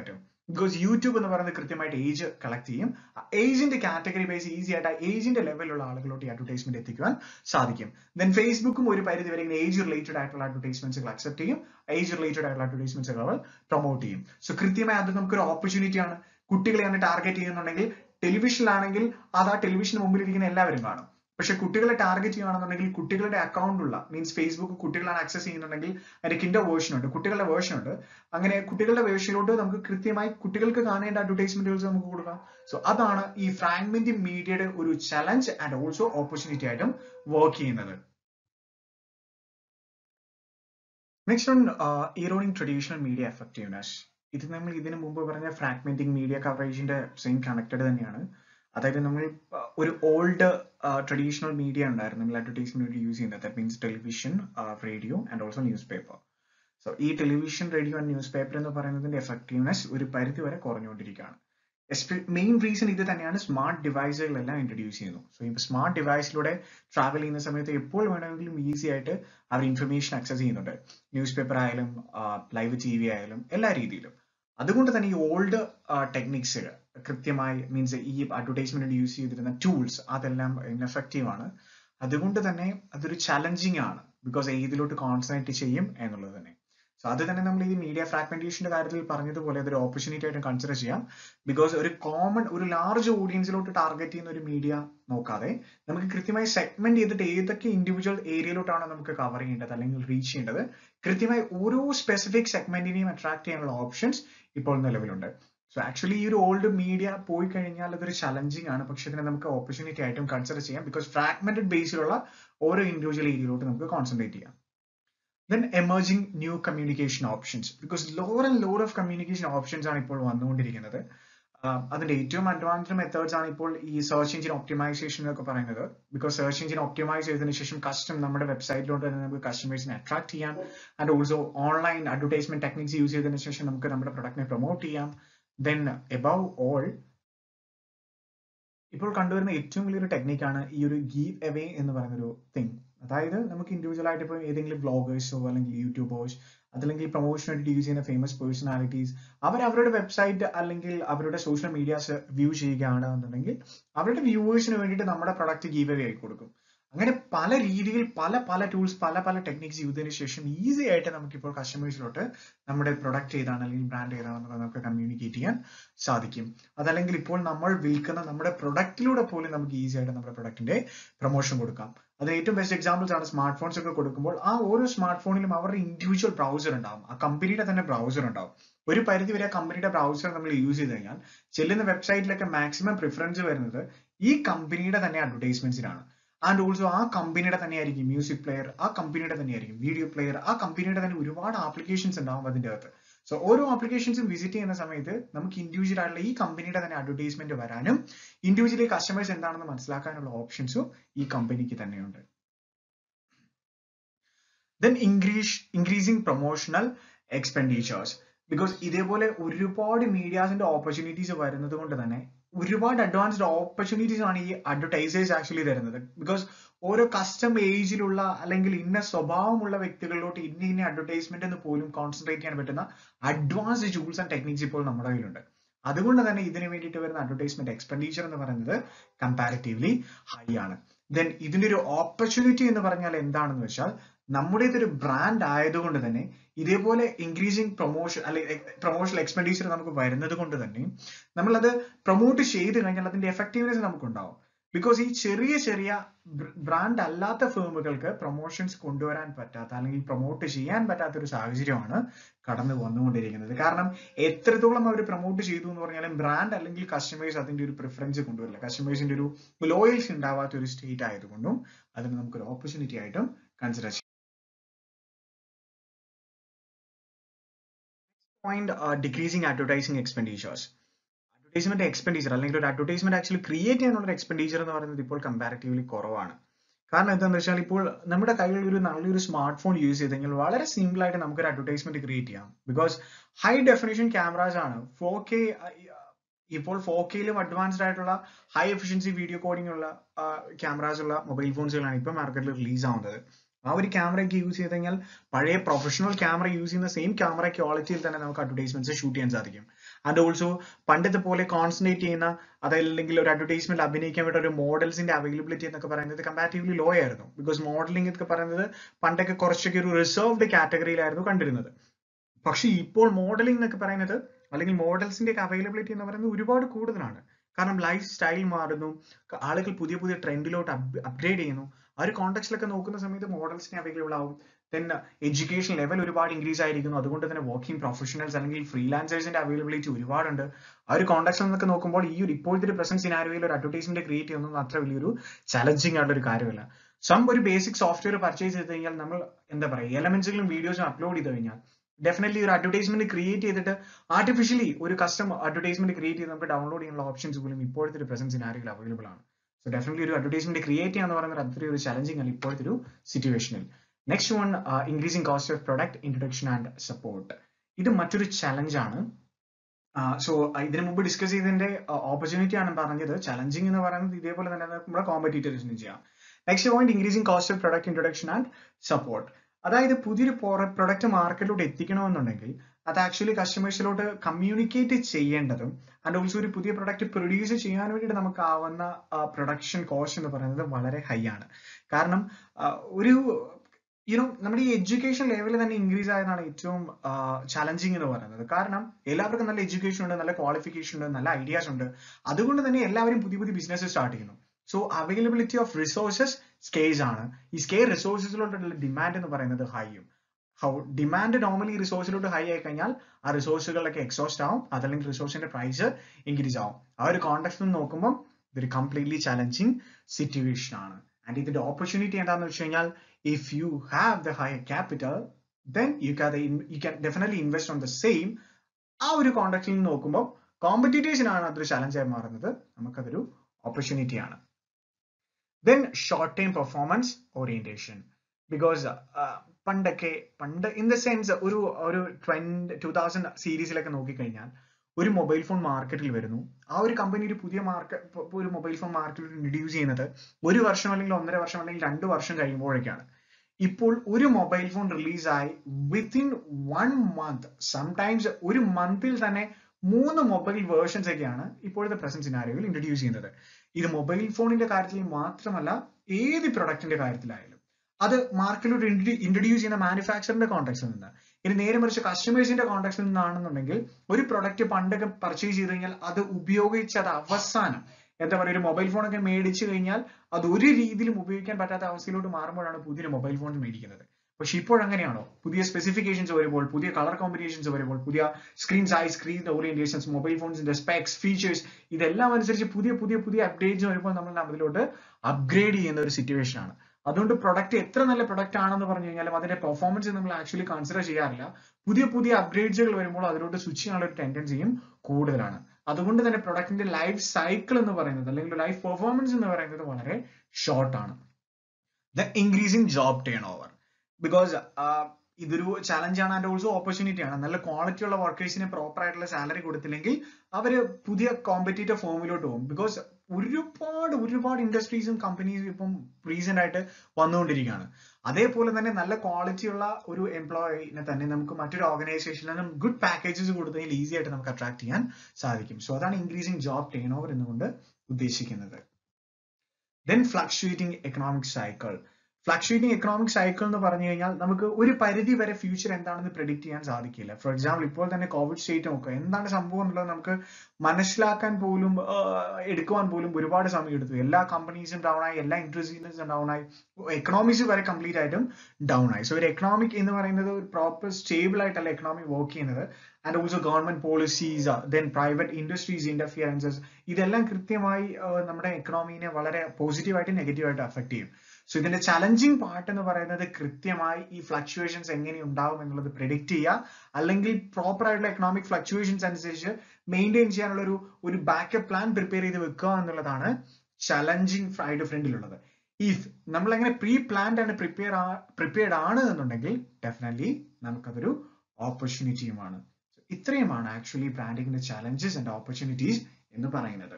ബിക്കോസ് യൂട്യൂബ് എന്ന് പറയുന്നത് കൃത്യമായിട്ട് ഏജ് കളക്ട് ചെയ്യും ഏജിന്റെ കാറ്റഗറി ബേസ് ഈസി ആയിട്ട് ഏജിന്റെ ലെവലിലുള്ള ആളുകളോട്ട് ഈ അഡ്വർടൈസ്മെന്റ് എത്തിക്കുവാൻ സാധിക്കും ദെൻ ഫേസ്ബുക്കും ഒരു പരിധി വരെ ഏജ് റിലേറ്റഡ് ആയിട്ടുള്ള അഡ്വർടൈസ്മെന്റ്സുകൾ അക്സെപ്റ്റ് ചെയ്യും ഏജ് റിലേറ്റഡ് ആയിട്ടുള്ള അഡ്വർടൈസ്മെന്റ്സുകൾ അവർ പ്രൊമോട്ട് ചെയ്യും സോ കൃത്യമായി അത് നമുക്കൊരു ഓപ്പർച്യൂണിറ്റി ആണ് കുട്ടികളെയാണ് ടാർഗറ്റ് ചെയ്യുന്നുണ്ടെങ്കിൽ ടെലിവിഷനിലാണെങ്കിൽ അത് ആ ടെലിവിഷന് മുമ്പിൽ ഇരിക്കുന്ന എല്ലാവരും കാണും പക്ഷെ കുട്ടികളെ ടാർഗറ്റ് ചെയ്യുകയാണെന്നുണ്ടെങ്കിൽ കുട്ടികളുടെ അക്കൗണ്ട് ഉള്ള മീൻസ് ഫേസ്ബുക്ക് കുട്ടികളാണ് ആക്സസ് ചെയ്യുന്നുണ്ടെങ്കിൽ അതിന്റെ കിൻഡർ വേർഷൻ ഉണ്ട് കുട്ടികളുടെ വേർഷൻ ഉണ്ട് അങ്ങനെ കുട്ടികളുടെ വേർഷനിലോട്ട് നമുക്ക് കൃത്യമായി കുട്ടികൾക്ക് കാണേണ്ട അഡ്വർടൈസ്മെന്റുകൾ നമുക്ക് കൊടുക്കാം സോ അതാണ് ഈ ഫ്രാഗ്മെന്റിംഗ് മീഡിയയുടെ ഒരു ചലഞ്ച് ആൻഡ് ഓൾസോ ഓപ്പർച്യൂണിറ്റി ആയിട്ടും വർക്ക് ചെയ്യുന്നത് next on eroding traditional media effectiveness ഇത് നമ്മൾ ഇതിനു മുമ്പ് പറഞ്ഞ ഫ്രാഗ്മെന്റിംഗ് മീഡിയ കവറേജിന്റെ സെയിം കണക്റ്റഡ് തന്നെയാണ് അതായത് നമ്മൾ ഒരു ഓൾഡ് ട്രഡീഷണൽ മീഡിയ ഉണ്ടായിരുന്നു നമ്മൾ അഡ്വർടൈസ്മെന്റ് വേണ്ടി യൂസ് ചെയ്യുന്നത് that means television radio and also newspaper so ഈ television radio and newspaper എന്ന് പറയുന്നതിന്റെ എഫക്റ്റീവ്നെസ് ഒരു പരിധി വരെ കുറഞ്ഞുകൊണ്ടിരിക്കുകയാണ് മെയിൻ റീസൺ ഇത് തന്നെയാണ് സ്മാർട്ട് ഡിവൈസുകളെല്ലാം ഇൻട്രൊഡ്യൂസ് ചെയ്യുന്നു സോ ഇപ്പോൾ സ്മാർട്ട് ഡിവൈസിലൂടെ ട്രാവൽ ചെയ്യുന്ന സമയത്ത് എപ്പോൾ വേണമെങ്കിലും ഈസി ആയിട്ട് അവർ ഇൻഫർമേഷൻ ആക്സസ് ചെയ്യുന്നുണ്ട് ന്യൂസ് പേപ്പർ ആയാലും ലൈവ് ടി വി ആയാലും എല്ലാ രീതിയിലും അതുകൊണ്ട് തന്നെ ഈ ഓൾഡ് ടെക്നിക്സ് കൃത്യമായി മീൻസ് ഈ അഡ്വർടൈസ്മെന്റ് യൂസ് ചെയ്തിരുന്ന ടൂൾസ് അതെല്ലാം ഇൻഎഫക്റ്റീവ് ആണ് അതുകൊണ്ട് തന്നെ അതൊരു ചലഞ്ചിങ് ആണ് ബിക്കോസ് ഏതിലോട്ട് കോൺസെൻട്രേറ്റ് ചെയ്യും എന്നുള്ളത് തന്നെ സോ അത് തന്നെ നമ്മൾ ഈ മീഡിയ ഫ്രാഗ്മെന്റേഷന്റെ കാര്യത്തിൽ പറഞ്ഞതുപോലെ അതൊരു ഓപ്പർച്യൂണിറ്റി ആയിട്ട് കൺസിഡർ ചെയ്യാം ബിക്കോസ് ഒരു കോമൺ ഒരു ലാർജ് ഓഡിയൻസിലോട്ട് ടാർഗറ്റ് ചെയ്യുന്ന ഒരു മീഡിയ നോക്കാതെ നമുക്ക് കൃത്യമായി സെഗ്മെന്റ് ചെയ്തിട്ട് ഏതൊക്കെ ഇൻഡിവിജ്വൽ ഏരിയയിലോട്ടാണ് നമുക്ക് കവർ ചെയ്യേണ്ടത് അല്ലെങ്കിൽ റീച്ച് ചെയ്യേണ്ടത് കൃത്യമായി ഓരോ സ്പെസിഫിക് സെഗ്മെന്റിനെയും അട്രാക്ട് ചെയ്യാനുള്ള ഓപ്ഷൻസ് ഇപ്പോൾ നിലവിലുണ്ട് സോ ആക്ച്വലി ഈ ഒരു ഓൾഡ് മീഡിയ പോയി കഴിഞ്ഞാൽ അതൊരു ചലഞ്ചിങ് ആണ് പക്ഷെ ഇതിനെ നമുക്ക് ഓപ്പർച്യൂണിറ്റി ആയിട്ടും കൺസിഡർ ചെയ്യാം ബിക്കോസ് ഫ്രാഗ്മെന്റഡ് ബേസിലുള്ള ഓരോ ഇൻഡിവിജ്വൽ ഏരിയയിലോട്ട് നമുക്ക് കോൺസെൻട്രേറ്റ് ചെയ്യാം then emerging new communication options because lot and lot of communication options ആണ് ഇപ്പോൾ വന്നുകൊണ്ടിരിക്കുന്നത് അതിന്റെ ഏറ്റവും അഡ്വാൻസ്ഡ് മെത്തേഡ്സ് ആണ് ഇപ്പോൾ ഈ സെർച്ച് എഞ്ചിൻ ഒപ്റ്റിമൈസേഷൻ എന്നൊക്കെ പറയുന്നത് ബിക്കോസ് സെർച്ച് എഞ്ചിൻ ഒപ്റ്റിമൈസ് ചെയ്തതിനു ശേഷം കസ്റ്റം നമ്മുടെ വെബ്സൈറ്റിലോട്ട് തന്നെ നമുക്ക് കസ്റ്റമേഴ്സിനെ അട്രാക്ട് ചെയ്യാം and also online advertisement techniques use ചെയ്തതിനു ശേഷം നമുക്ക് നമ്മുടെ പ്രൊഡക്റ്റിനെ പ്രൊമോട്ട് ചെയ്യാം ദെൻ എബവ് ഓൾ ഇപ്പോൾ കണ്ടുവരുന്ന ഏറ്റവും വലിയൊരു ടെക്നിക്കാണ് ഈ ഒരു ഗീവ് എവേ എന്ന് പറയുന്ന ഒരു തിങ് അതായത് നമുക്ക് ഇൻഡിവിജ്വൽ ആയിട്ട് ഇപ്പോൾ ഏതെങ്കിലും ബ്ലോഗേഴ്സോ അല്ലെങ്കിൽ യൂട്യൂബേഴ്സ് അതല്ലെങ്കിൽ പ്രൊമോഷൻ ആയിട്ട് യൂസ് ചെയ്യുന്ന ഫേമസ് പേഴ്സണാലിറ്റീസ് അവർ അവരുടെ വെബ്സൈറ്റ് അല്ലെങ്കിൽ അവരുടെ സോഷ്യൽ മീഡിയാസ് വ്യൂ ചെയ്യുകയാണ് എന്നുണ്ടെങ്കിൽ അവരുടെ വ്യൂവേഴ്സിന് വേണ്ടിയിട്ട് നമ്മുടെ പ്രൊഡക്റ്റ് ഗീവ് അവേ ആയി കൊടുക്കും അങ്ങനെ പല രീതിയിൽ പല പല ടൂൾസ് പല പല ടെക്നിക്സ് യൂസ് ചെയ്തതിനു ശേഷം ഈസി ആയിട്ട് നമുക്കിപ്പോൾ കസ്റ്റമേഴ്സിലോട്ട് നമ്മുടെ പ്രൊഡക്റ്റ് ഏതാണ് അല്ലെങ്കിൽ ബ്രാൻഡ് ഏതാണെന്നുള്ളത് നമുക്ക് കമ്മ്യൂണിക്കേറ്റ് ചെയ്യാൻ സാധിക്കും അതല്ലെങ്കിൽ ഇപ്പോൾ നമ്മൾ വിൽക്കുന്ന നമ്മുടെ പ്രൊഡക്റ്റിലൂടെ പോലും നമുക്ക് ഈസി ആയിട്ട് നമ്മുടെ പ്രൊഡക്റ്റിന്റെ പ്രൊമോഷൻ കൊടുക്കാം അതിന് ഏറ്റവും ബെസ്റ്റ് എക്സാമ്പിൾസ് ആണ് സ്മാർട്ട് ഫോൺസ് ഒക്കെ കൊടുക്കുമ്പോൾ ആ ഓരോ സ്മാർട്ട് ഫോണിലും അവരുടെ ഇൻഡിവിജ്വൽ ബ്രൗസർ ഉണ്ടാവും ആ കമ്പനിയുടെ തന്നെ ബ്രൗസർ ഉണ്ടാവും ഒരു പരിധി വരെ കമ്പനിയുടെ ബ്രൗസർ നമ്മൾ യൂസ് ചെയ്ത് കഴിഞ്ഞാൽ ചെല്ലുന്ന വെബ്സൈറ്റിലൊക്കെ മാക്സിമം പ്രിഫറൻസ് വരുന്നത് ഈ കമ്പനിയുടെ തന്നെ അഡ്വർടൈസ്മെന്റ്സിനാണ് ആൻഡ് ഓൾസോ ആ കമ്പനിയുടെ തന്നെയായിരിക്കും മ്യൂസിക് പ്ലെയർ ആ കമ്പനിയുടെ തന്നെയായിരിക്കും വീഡിയോ പ്ലെയർ ആ കമ്പനിയുടെ തന്നെ ഒരുപാട് ആപ്ലിക്കേഷൻസ് ഉണ്ടാവും അതിന്റെ അകത്ത് സോ ഓരോ ആപ്ലിക്കേഷൻസും വിസിറ്റ് ചെയ്യുന്ന സമയത്ത് നമുക്ക് ഇൻഡിവിജ്വൽ ആയിട്ടുള്ള ഈ കമ്പനിയുടെ തന്നെ അഡ്വർടൈസ്മെന്റ് വരാനും ഇൻഡിവിജ്വലി കസ്റ്റമേഴ്സ് എന്താണെന്ന് മനസ്സിലാക്കാനുള്ള ഓപ്ഷൻസും ഈ കമ്പനിക്ക് തന്നെയുണ്ട് then increase increasing promotional expenditures because ഇതേപോലെ ഒരുപാട് മീഡിയാസിന്റെ ഓപ്പർച്യൂണിറ്റീസ് വരുന്നത് കൊണ്ട് തന്നെ ഒരുപാട് അഡ്വാൻസ്ഡ് ഓപ്പർച്യൂണിറ്റീസ് ആണ് ഈ അഡ്വർടൈസേഴ്സ് ആക്ച്വലി തരുന്നത് ബിക്കോസ് ഓരോ കസ്റ്റം ഏജിലുള്ള അല്ലെങ്കിൽ ഇന്ന സ്വഭാവമുള്ള വ്യക്തികളിലോട്ട് ഇന്ന ഇന്ന അഡ്വർടൈസ്മെന്റ് എന്ന് പോലും കോൺസെൻട്രേറ്റ് ചെയ്യാൻ പറ്റുന്ന അഡ്വാൻസ്ഡ് ടൂൾസ് ആൻഡ് ടെക്നിക്സ് ഇപ്പോൾ നമ്മുടെ കയ്യിലുണ്ട് അതുകൊണ്ട് തന്നെ ഇതിന് വേണ്ടിയിട്ട് വരുന്ന അഡ്വർടൈസ്മെന്റ് എക്സ്പെൻഡിച്ചർ എന്ന് പറയുന്നത് കമ്പാരിറ്റീവ്ലി ഹൈ ആണ് ദെൻ ഇതിന്റെ ഒരു ഓപ്പർച്യൂണിറ്റി എന്ന് പറഞ്ഞാൽ എന്താണെന്ന് വെച്ചാൽ നമ്മുടെ ഇതൊരു ബ്രാൻഡ് ആയതുകൊണ്ട് തന്നെ ഇതേപോലെ ഇൻക്രീസിങ് പ്രൊമോഷൻ അല്ലെങ്കിൽ പ്രൊമോഷണൽ എക്സ്പെൻഡിച്ചർ നമുക്ക് വരുന്നത് കൊണ്ട് തന്നെ നമ്മളത് പ്രൊമോട്ട് ചെയ്ത് കഴിഞ്ഞാൽ അതിന്റെ എഫക്റ്റീവ്നെസ് നമുക്കുണ്ടാവും ബിക്കോസ് ഈ ചെറിയ ചെറിയ ബ്രാൻഡ് അല്ലാത്ത ഫേമുകൾക്ക് പ്രൊമോഷൻസ് കൊണ്ടുവരാൻ പറ്റാത്ത അല്ലെങ്കിൽ പ്രൊമോട്ട് ചെയ്യാൻ പറ്റാത്ത ഒരു സാഹചര്യമാണ് കടന്നു വന്നുകൊണ്ടിരിക്കുന്നത് കാരണം എത്രത്തോളം അവർ പ്രൊമോട്ട് ചെയ്തു എന്ന് പറഞ്ഞാലും ബ്രാൻഡ് അല്ലെങ്കിൽ കസ്റ്റമേഴ്സ് അതിന്റെ ഒരു പ്രിഫറൻസ് കൊണ്ടുവരില്ല കസ്റ്റമേഴ്സിന്റെ ഒരു ലോയൽസ് ഉണ്ടാവാത്ത ഒരു സ്റ്റേറ്റ് ആയതുകൊണ്ടും അതിന് നമുക്കൊരു ഓപ്പർച്യൂണിറ്റി ആയിട്ടും കൺസിഡർ ചെയ്യാം point decreasing advertising expenditures advertisement expenditure അല്ലെങ്കിൽ ഒരു അഡ്വർടൈസ്മെന്റ് ആക്ച്വലി ക്രിയേറ്റ് ചെയ്യാനുള്ള എക്സ്പെൻഡിച്ചർ എന്ന് പറയുന്നത് ഇപ്പോൾ കമ്പാരിറ്റീവ്ലി കുറവാണ് കാരണം എന്താണെന്ന് വെച്ചാൽ ഇപ്പോൾ നമ്മുടെ കയ്യിൽ ഒരു നല്ലൊരു സ്മാർട്ട് ഫോൺ യൂസ് ചെയ്ത് കഴിഞ്ഞാൽ വളരെ സിമ്പിൾ ആയിട്ട് നമുക്കൊരു അഡ്വർടൈസ്മെന്റ് ക്രിയേറ്റ് ചെയ്യാം ബിക്കോസ് ഹൈ ഡെഫിനേഷൻ ക്യാമറാസ് ആണ് ഫോർ കെ ഇപ്പോൾ ഫോർ കെയിലും അഡ്വാൻസ്ഡ് ആയിട്ടുള്ള ഹൈ എഫിഷ്യൻസി വീഡിയോ കോഡിംഗ് ഉള്ള ക്യാമറാസ് ഉള്ള മൊബൈൽ ഫോൺസുകളാണ് ഇപ്പോൾ മാർക്കറ്റിൽ റിലീസ് ആവുന്നത് ആ ഒരു ക്യാമറയ്ക്ക് യൂസ് ചെയ്ത് കഴിഞ്ഞാൽ പഴയ പ്രൊഫഷണൽ ക്യാമറ യൂസ് ചെയ്യുന്ന സെയിം ക്യാമറ ക്വാളിറ്റിയിൽ തന്നെ നമുക്ക് അഡ്വർടൈസ്മെന്റ്സ് ഷൂട്ട് ചെയ്യാൻ സാധിക്കും ആൻഡ് ഓൾസോ പണ്ടത്തെ പോലെ കോൺസെൻട്രേറ്റ് ചെയ്യുന്ന അതല്ലെങ്കിൽ ഒരു അഡ്വർടൈസ്മെന്റ് അഭിനയിക്കാൻ വേണ്ട ഒരു മോഡൽസിന്റെ അവൈലബിലിറ്റി എന്നൊക്കെ പറയുന്നത് കമ്പാരിറ്റീവ്ലി ലോ ആയിരുന്നു ബിക്കോസ് മോഡലിംഗ് ഒക്കെ പറയുന്നത് പണ്ടൊക്കെ കുറച്ചൊക്കെ ഒരു റിസർവ്ഡ് കാറ്റഗറിയിലായിരുന്നു കണ്ടിരുന്നത് പക്ഷെ ഇപ്പോൾ മോഡലിംഗ് എന്നൊക്കെ പറയുന്നത് അല്ലെങ്കിൽ മോഡൽസിന്റെ ഒക്കെ അവൈലബിലിറ്റി എന്ന് പറയുന്നത് ഒരുപാട് കൂടുതലാണ് കാരണം ലൈഫ് സ്റ്റൈൽ മാറുന്നു ആളുകൾ പുതിയ പുതിയ ട്രെൻഡിലോട്ട് അപ്ഗ്രേഡ് ചെയ്യുന്നു ആ ഒരു കോണ്ടെക്സ്റ്റിലൊക്കെ നോക്കുന്ന സമയത്ത് മോഡൽസിന് അവൈലബിൾ ആവും ദെൻ എഡ്യൂക്കേഷൻ ലെവൽ ഒരുപാട് ഇൻക്രീസ് ആയിരിക്കുന്നു അതുകൊണ്ട് തന്നെ വർക്കിംഗ് പ്രൊഫഷണൽസ് അല്ലെങ്കിൽ ഫ്രീലാൻസേഴ്സിന്റെ അവൈലബിലിറ്റി ഒരുപാടുണ്ട് ആ ഒരു കോണ്ടെക്സ്റ്റിൽ നിന്നൊക്കെ നോക്കുമ്പോൾ ഈ ഒരു ഇപ്പോഴത്തെ ഒരു പ്രസന്റ് സിനാരിയോയിൽ ഒരു അഡ്വർടൈസ്മെന്റ് ക്രിയേറ്റ് ചെയ്യുന്നത് അത്ര വലിയൊരു ചലഞ്ചിങ് ആയിട്ടുള്ള ഒരു കാര്യമല്ല സം ഒരു ബേസിക് സോഫ്റ്റ്വെയർ പർച്ചേസ് ചെയ്ത് കഴിഞ്ഞാൽ നമ്മൾ എന്താ പറയുക എലമെന്റ്സുകളും വീഡിയോസും അപ്ലോഡ് ചെയ്ത് കഴിഞ്ഞാൽ ഡെഫിനറ്റ്ലി ഒരു അഡ്വർടൈസ്മെന്റ് ക്രിയേറ്റ് ചെയ്തിട്ട് ആർട്ടിഫിഷ്യലി ഒരു കസ്റ്റം അഡ്വർടൈസ്മെന്റ് ക്രിയേറ്റ് ചെയ്ത് നമുക്ക് ഡൗൺലോഡ് ചെയ്യാനുള്ള ഓപ്ഷൻസ് പോലും ഇപ്പോഴത്തെ ഒരു പ്രസന്റ് സിനാരിയോയിൽ അവൈലബിൾ ആണ് സോ ഡെഫിനറ്റ്ലി ഒരു അഡ്വർടൈസ്മെന്റ് ക്രിയേറ്റ് ചെയ്യാന്ന് പറയുന്നത് അത്രയും ഒരു ചലഞ്ചിങ് അല്ല ഇപ്പോഴത്തെ ഒരു സിറ്റുവേഷനിൽ next one increasing cost of product introduction and support ഇത് മറ്റൊരു ചലഞ്ച് ആണ് സോ ഇതിനു മുമ്പ് ഡിസ്കസ് ചെയ്തതിന്റെ ഓപ്പർച്യൂണിറ്റി ആണ് പറഞ്ഞത് ചലഞ്ചിങ് എന്ന് പറയുന്നത് ഇതേപോലെ തന്നെ നമ്മുടെ കോമ്പറ്റീറ്റേഴ്സിന് ചെയ്യാം next point increasing cost of product introduction and support അതായത് പുതിയൊരു പ്രൊഡക്റ്റ് മാർക്കറ്റിലോട്ട് എത്തിക്കണമെന്നുണ്ടെങ്കിൽ അത് ആക്ച്വലി കസ്റ്റമേഴ്സിലോട്ട് കമ്മ്യൂണിക്കേറ്റ് ചെയ്യേണ്ടതും ആൻഡ് ഓൾസോ ഒരു പുതിയ പ്രൊഡക്റ്റ് പ്രൊഡ്യൂസ് ചെയ്യാൻ വേണ്ടിയിട്ട് നമുക്ക് ആവുന്ന പ്രൊഡക്ഷൻ കോസ്റ്റ് എന്ന് പറയുന്നത് വളരെ ഹൈ ആണ് കാരണം ഒരു യുനോ നമ്മുടെ ഈ എഡ്യൂക്കേഷൻ ലെവൽ തന്നെ ഇൻക്രീസ് ആയതാണ് ഏറ്റവും ചലഞ്ചിങ് എന്ന് പറയുന്നത് കാരണം എല്ലാവർക്കും നല്ല എഡ്യൂക്കേഷൻ ഉണ്ട് നല്ല ക്വാളിഫിക്കേഷൻ ഉണ്ട് നല്ല ഐഡിയാസ് ഉണ്ട് അതുകൊണ്ട് തന്നെ എല്ലാവരും പുതിയ പുതിയ ബിസിനസ് സ്റ്റാർട്ട് ചെയ്യുന്നു so availability of resources scarce ആണ് ഈ സ്കേ റിസോഴ്സസിലോട്ടുള്ള ഡിമാൻഡ് എന്ന് പറയുന്നത് ഹൈയും ഹൗ ഡിമാൻഡ് നോർമലി റിസോഴ്സിലോട്ട് ഹൈ ആയി കഴിഞ്ഞാൽ ആ റിസോഴ്സുകളിലൊക്കെ എക്സോസ്റ്റ് ആവും അതല്ലെങ്കിൽ റിസോഴ്സിന്റെ പ്രൈസ് ഇൻക്രീസ് ആവും ആ ഒരു കോണ്ടെക്സ്റ്റ് നിന്ന് നോക്കുമ്പോൾ ഇതൊരു കംപ്ലീറ്റ്ലി ചലഞ്ചിങ് സിറ്റുവേഷൻ ആണ് ആൻഡ് ഇതിന്റെ ഓപ്പർച്യൂണിറ്റി എന്താണെന്ന് വെച്ച് കഴിഞ്ഞാൽ if you have the high capital then you can you can definitely invest on the same ആ ഒരു കോണ്ടെക്സ്റ്റിൽ നിന്ന് നോക്കുമ്പോൾ കോമ്പറ്റീറ്റേഴ്സിനാണ് അതൊരു ചലഞ്ചായി മാറുന്നത് നമുക്കതൊരു ഓപ്പർച്യൂണിറ്റി ആണ് then short time performance orientation because പണ്ടൊക്കെ പണ്ട് ഇൻ ദ സെൻസ് ഒരു ഒരു ട്വന്റി ടൂ തൗസൻഡ് സീരീസിലൊക്കെ നോക്കിക്കഴിഞ്ഞാൽ ഒരു മൊബൈൽ ഫോൺ മാർക്കറ്റിൽ വരുന്നു ആ ഒരു കമ്പനി ഒരു പുതിയ മാർക്കറ്റ് ഒരു മൊബൈൽ ഫോൺ മാർക്കറ്റിൽ ഇൻട്രൊഡ്യൂസ് ചെയ്യുന്നത് ഒരു വർഷം അല്ലെങ്കിൽ ഒന്നര വർഷം അല്ലെങ്കിൽ രണ്ട് വർഷം കഴിയുമ്പോഴേക്കാണ് ഇപ്പോൾ ഒരു മൊബൈൽ ഫോൺ റിലീസായി വിത്തിൻ വൺ മന്ത് സംടൈംസ് ഒരു മന്തിൽ തന്നെ മൂന്ന് മൊബൈൽ വേർഷൻസ് ഒക്കെയാണ് ഇപ്പോഴത്തെ പ്രസന്റ് സിനാരിയോയിൽ ഇൻട്രൊഡ്യൂസ് ചെയ്യുന്നത് ഇത് മൊബൈൽ ഫോണിന്റെ കാര്യത്തിൽ മാത്രമല്ല ഏത് പ്രൊഡക്റ്റിന്റെ കാര്യത്തിലായാലും അത് മാർക്കറ്റിലോട്ട് ഇൻട്രൊഡ്യൂസ് ചെയ്യുന്ന മാനുഫാക്ചറിന്റെ കോൺടാക്സിൽ നിന്ന് ഇനി നേരെ മറിച്ച് കസ്റ്റമേഴ്സിന്റെ കോൺടാക്സിൽ നിന്നാണെന്നുണ്ടെങ്കിൽ ഒരു പ്രൊഡക്റ്റ് പണ്ടൊക്കെ പർച്ചേസ് ചെയ്ത് കഴിഞ്ഞാൽ അത് ഉപയോഗിച്ച് അത് അവസാനം എന്താ പറയുക ഒരു മൊബൈൽ ഫോൺ ഒക്കെ മേടിച്ചു കഴിഞ്ഞാൽ അത് ഒരു രീതിയിലും ഉപയോഗിക്കാൻ പറ്റാത്ത അവസ്ഥയിലോട്ട് മാറുമ്പോഴാണ് പുതിയൊരു മൊബൈൽ ഫോൺ മേടിക്കുന്നത് പക്ഷെ ഇപ്പോൾ അങ്ങനെയാണോ പുതിയ സ്പെസിഫിക്കേഷൻസ് വരുമ്പോൾ പുതിയ കളർ കോമ്പിനേഷൻസ് വരുമ്പോൾ പുതിയ screen size screen orientations mobile ഫോൺസിന്റെ സ്പെക്സ് ഫീച്ചേഴ്സ് ഇതെല്ലാം അനുസരിച്ച് പുതിയ പുതിയ പുതിയ അപ്ഡേറ്റ്സ് വരുമ്പോൾ നമ്മൾ അതിലോട്ട് അപ്ഗ്രേഡ് ചെയ്യുന്ന ഒരു സിറ്റുവേഷൻ ആണ് അതുകൊണ്ട് പ്രൊഡക്റ്റ് എത്ര നല്ല പ്രൊഡക്റ്റ് ആണെന്ന് പറഞ്ഞു കഴിഞ്ഞാലും അതിന്റെ പെർഫോമൻസ് നമ്മൾ ആക്ച്വലി കൺസിഡർ ചെയ്യാറില്ല പുതിയ പുതിയ അപ്ഗ്രേഡ്സുകൾ വരുമ്പോൾ അതിലോട്ട് സ്വിച്ച് ചെയ്യാനുള്ള ഒരു ടെൻഡൻസിയും കൂടുതലാണ് അതുകൊണ്ട് തന്നെ പ്രൊഡക്റ്റിന്റെ ലൈഫ് സൈക്കിൾ എന്ന് പറയുന്നത് അല്ലെങ്കിൽ ലൈഫ് പെർഫോമൻസ് എന്ന് പറയുന്നത് വളരെ ഷോർട്ട് ആണ് the increasing job turnover because ഇതൊരു ചലഞ്ച് ആണ് ആൻഡ് ഓൾസോ ഓപ്പർച്യൂണിറ്റി ആണ് നല്ല ക്വാളിറ്റി ഉള്ള വർക്കേഴ്സിന് പ്രോപ്പർ ആയിട്ടുള്ള സാലറി കൊടുത്തില്ലെങ്കിൽ അവര് പുതിയ കോമ്പറ്റീറ്റർ ഫോമിലോട്ട് പോകും ബിക്കോസ് ഒരുപാട് ഒരുപാട് ഇൻഡസ്ട്രീസും കമ്പനീസും ഇപ്പം റീസെന്റ് ആയിട്ട് വന്നുകൊണ്ടിരിക്കുകയാണ് അതേപോലെ തന്നെ നല്ല ക്വാളിറ്റി ഉള്ള ഒരു എംപ്ലോയിനെ തന്നെ നമുക്ക് മറ്റൊരു ഓർഗനൈസേഷനിൽ നിന്നും ഗുഡ് പാക്കേജസ് കൊടുത്തെങ്കിൽ ഈസി ആയിട്ട് നമുക്ക് അട്രാക്ട് ചെയ്യാൻ സാധിക്കും സോ അതാണ് ഇൻക്രീസിംഗ് ജോബ് ടേൺ ഓവർ എന്നുകൊണ്ട് ഉദ്ദേശിക്കുന്നത് then fluctuating economic cycle fluctuating economic cycle എന്ന് പറഞ്ഞു കഴിഞ്ഞാൽ നമുക്ക് ഒരു പരിധി വരെ ഫ്യൂച്ചർ എന്താണെന്ന് പ്രെഡിക്റ്റ് ചെയ്യാൻ സാധിക്കില്ല ഫോർ എക്സാമ്പിൾ ഇപ്പോൾ തന്നെ കോവിഡ് സ്റ്റേറ്റ് നോക്കുക എന്താണ് സംഭവം എന്നുള്ളത് നമുക്ക് മനസ്സിലാക്കാൻ പോലും എടുക്കുവാൻ പോലും ഒരുപാട് സമയം എടുത്തു എല്ലാ കമ്പനീസും ഡൗൺ ആയി എല്ലാ ഇൻഡസ്ട്രീസും ഡൗൺ ആയി എക്കണോമിക്സ് വരെ കംപ്ലീറ്റ് ആയിട്ടും ഡൗൺ ആയി സോ ഒരു എക്കണോമിക് എന്ന് പറയുന്നത് ഒരു പ്രോപ്പർ സ്റ്റേബിൾ ആയിട്ടല്ല എക്കണോമി വർക്ക് ചെയ്യുന്നത് and also government policies then private industries interferences ഇതെല്ലാം കൃത്യമായി നമ്മുടെ എക്കണോമിനെ വളരെ പോസിറ്റീവായിട്ട് നെഗറ്റീവായിട്ട് അഫക്ട് ചെയ്യും സോ ഇതിന്റെ ചലഞ്ചിങ് പാർട്ട് എന്ന് പറയുന്നത് കൃത്യമായി ഈ ഫ്ലക്ച്വേഷൻസ് എങ്ങനെ ഉണ്ടാവും എന്നുള്ളത് പ്രിഡിക്റ്റ് ചെയ്യുക അല്ലെങ്കിൽ പ്രോപ്പർ ആയിട്ടുള്ള എക്കണോമിക് ഫ്ലക്ച്വേഷൻസ് അനുസരിച്ച് മെയിൻറ്റെയിൻ ചെയ്യാനുള്ള ഒരു ഒരു ബാക്കപ്പ് പ്ലാൻ പ്രിപ്പയർ ചെയ്ത് വെക്കുക എന്നുള്ളതാണ് ചലഞ്ചിങ് ആയിട്ട് ഫ്രണ്ടിലുള്ളത് ഇഫ് നമ്മൾ എങ്ങനെ പ്രീ പ്ലാൻഡ് ആണ് പ്രിപ്പയർ പ്രിപ്പയർഡ് ആണ് എന്നുണ്ടെങ്കിൽ ഡെഫിനറ്റ്ലി നമുക്കതൊരു ഓപ്പർച്യൂണിറ്റിയുമാണ് ഇത്രയുമാണ് ആക്ച്വലി ബ്രാൻഡിങ്ങിന്റെ ചലഞ്ചസ് ആൻഡ് ഓപ്പർച്യൂണിറ്റീസ് എന്ന് പറയുന്നത്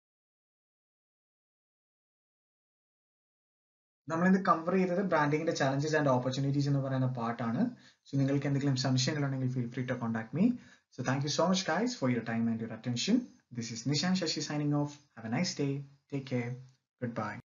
നമ്മൾ ഇന്ന് കവർ ചെയ്തത് ബ്രാൻഡിങ്ങിന്റെ ചലഞ്ചസ് ആൻഡ് ഓപ്പർച്യൂണിറ്റീസ് എന്ന് പറയുന്ന പാർട്ടാണ് സോ നിങ്ങൾക്ക് എന്തെങ്കിലും സംശയങ്ങളുണ്ടെങ്കിൽ feel free to contact me So thank you so much guys for your time and your attention. This is Nishan Shashi signing off. Have a nice day. Take care. Goodbye.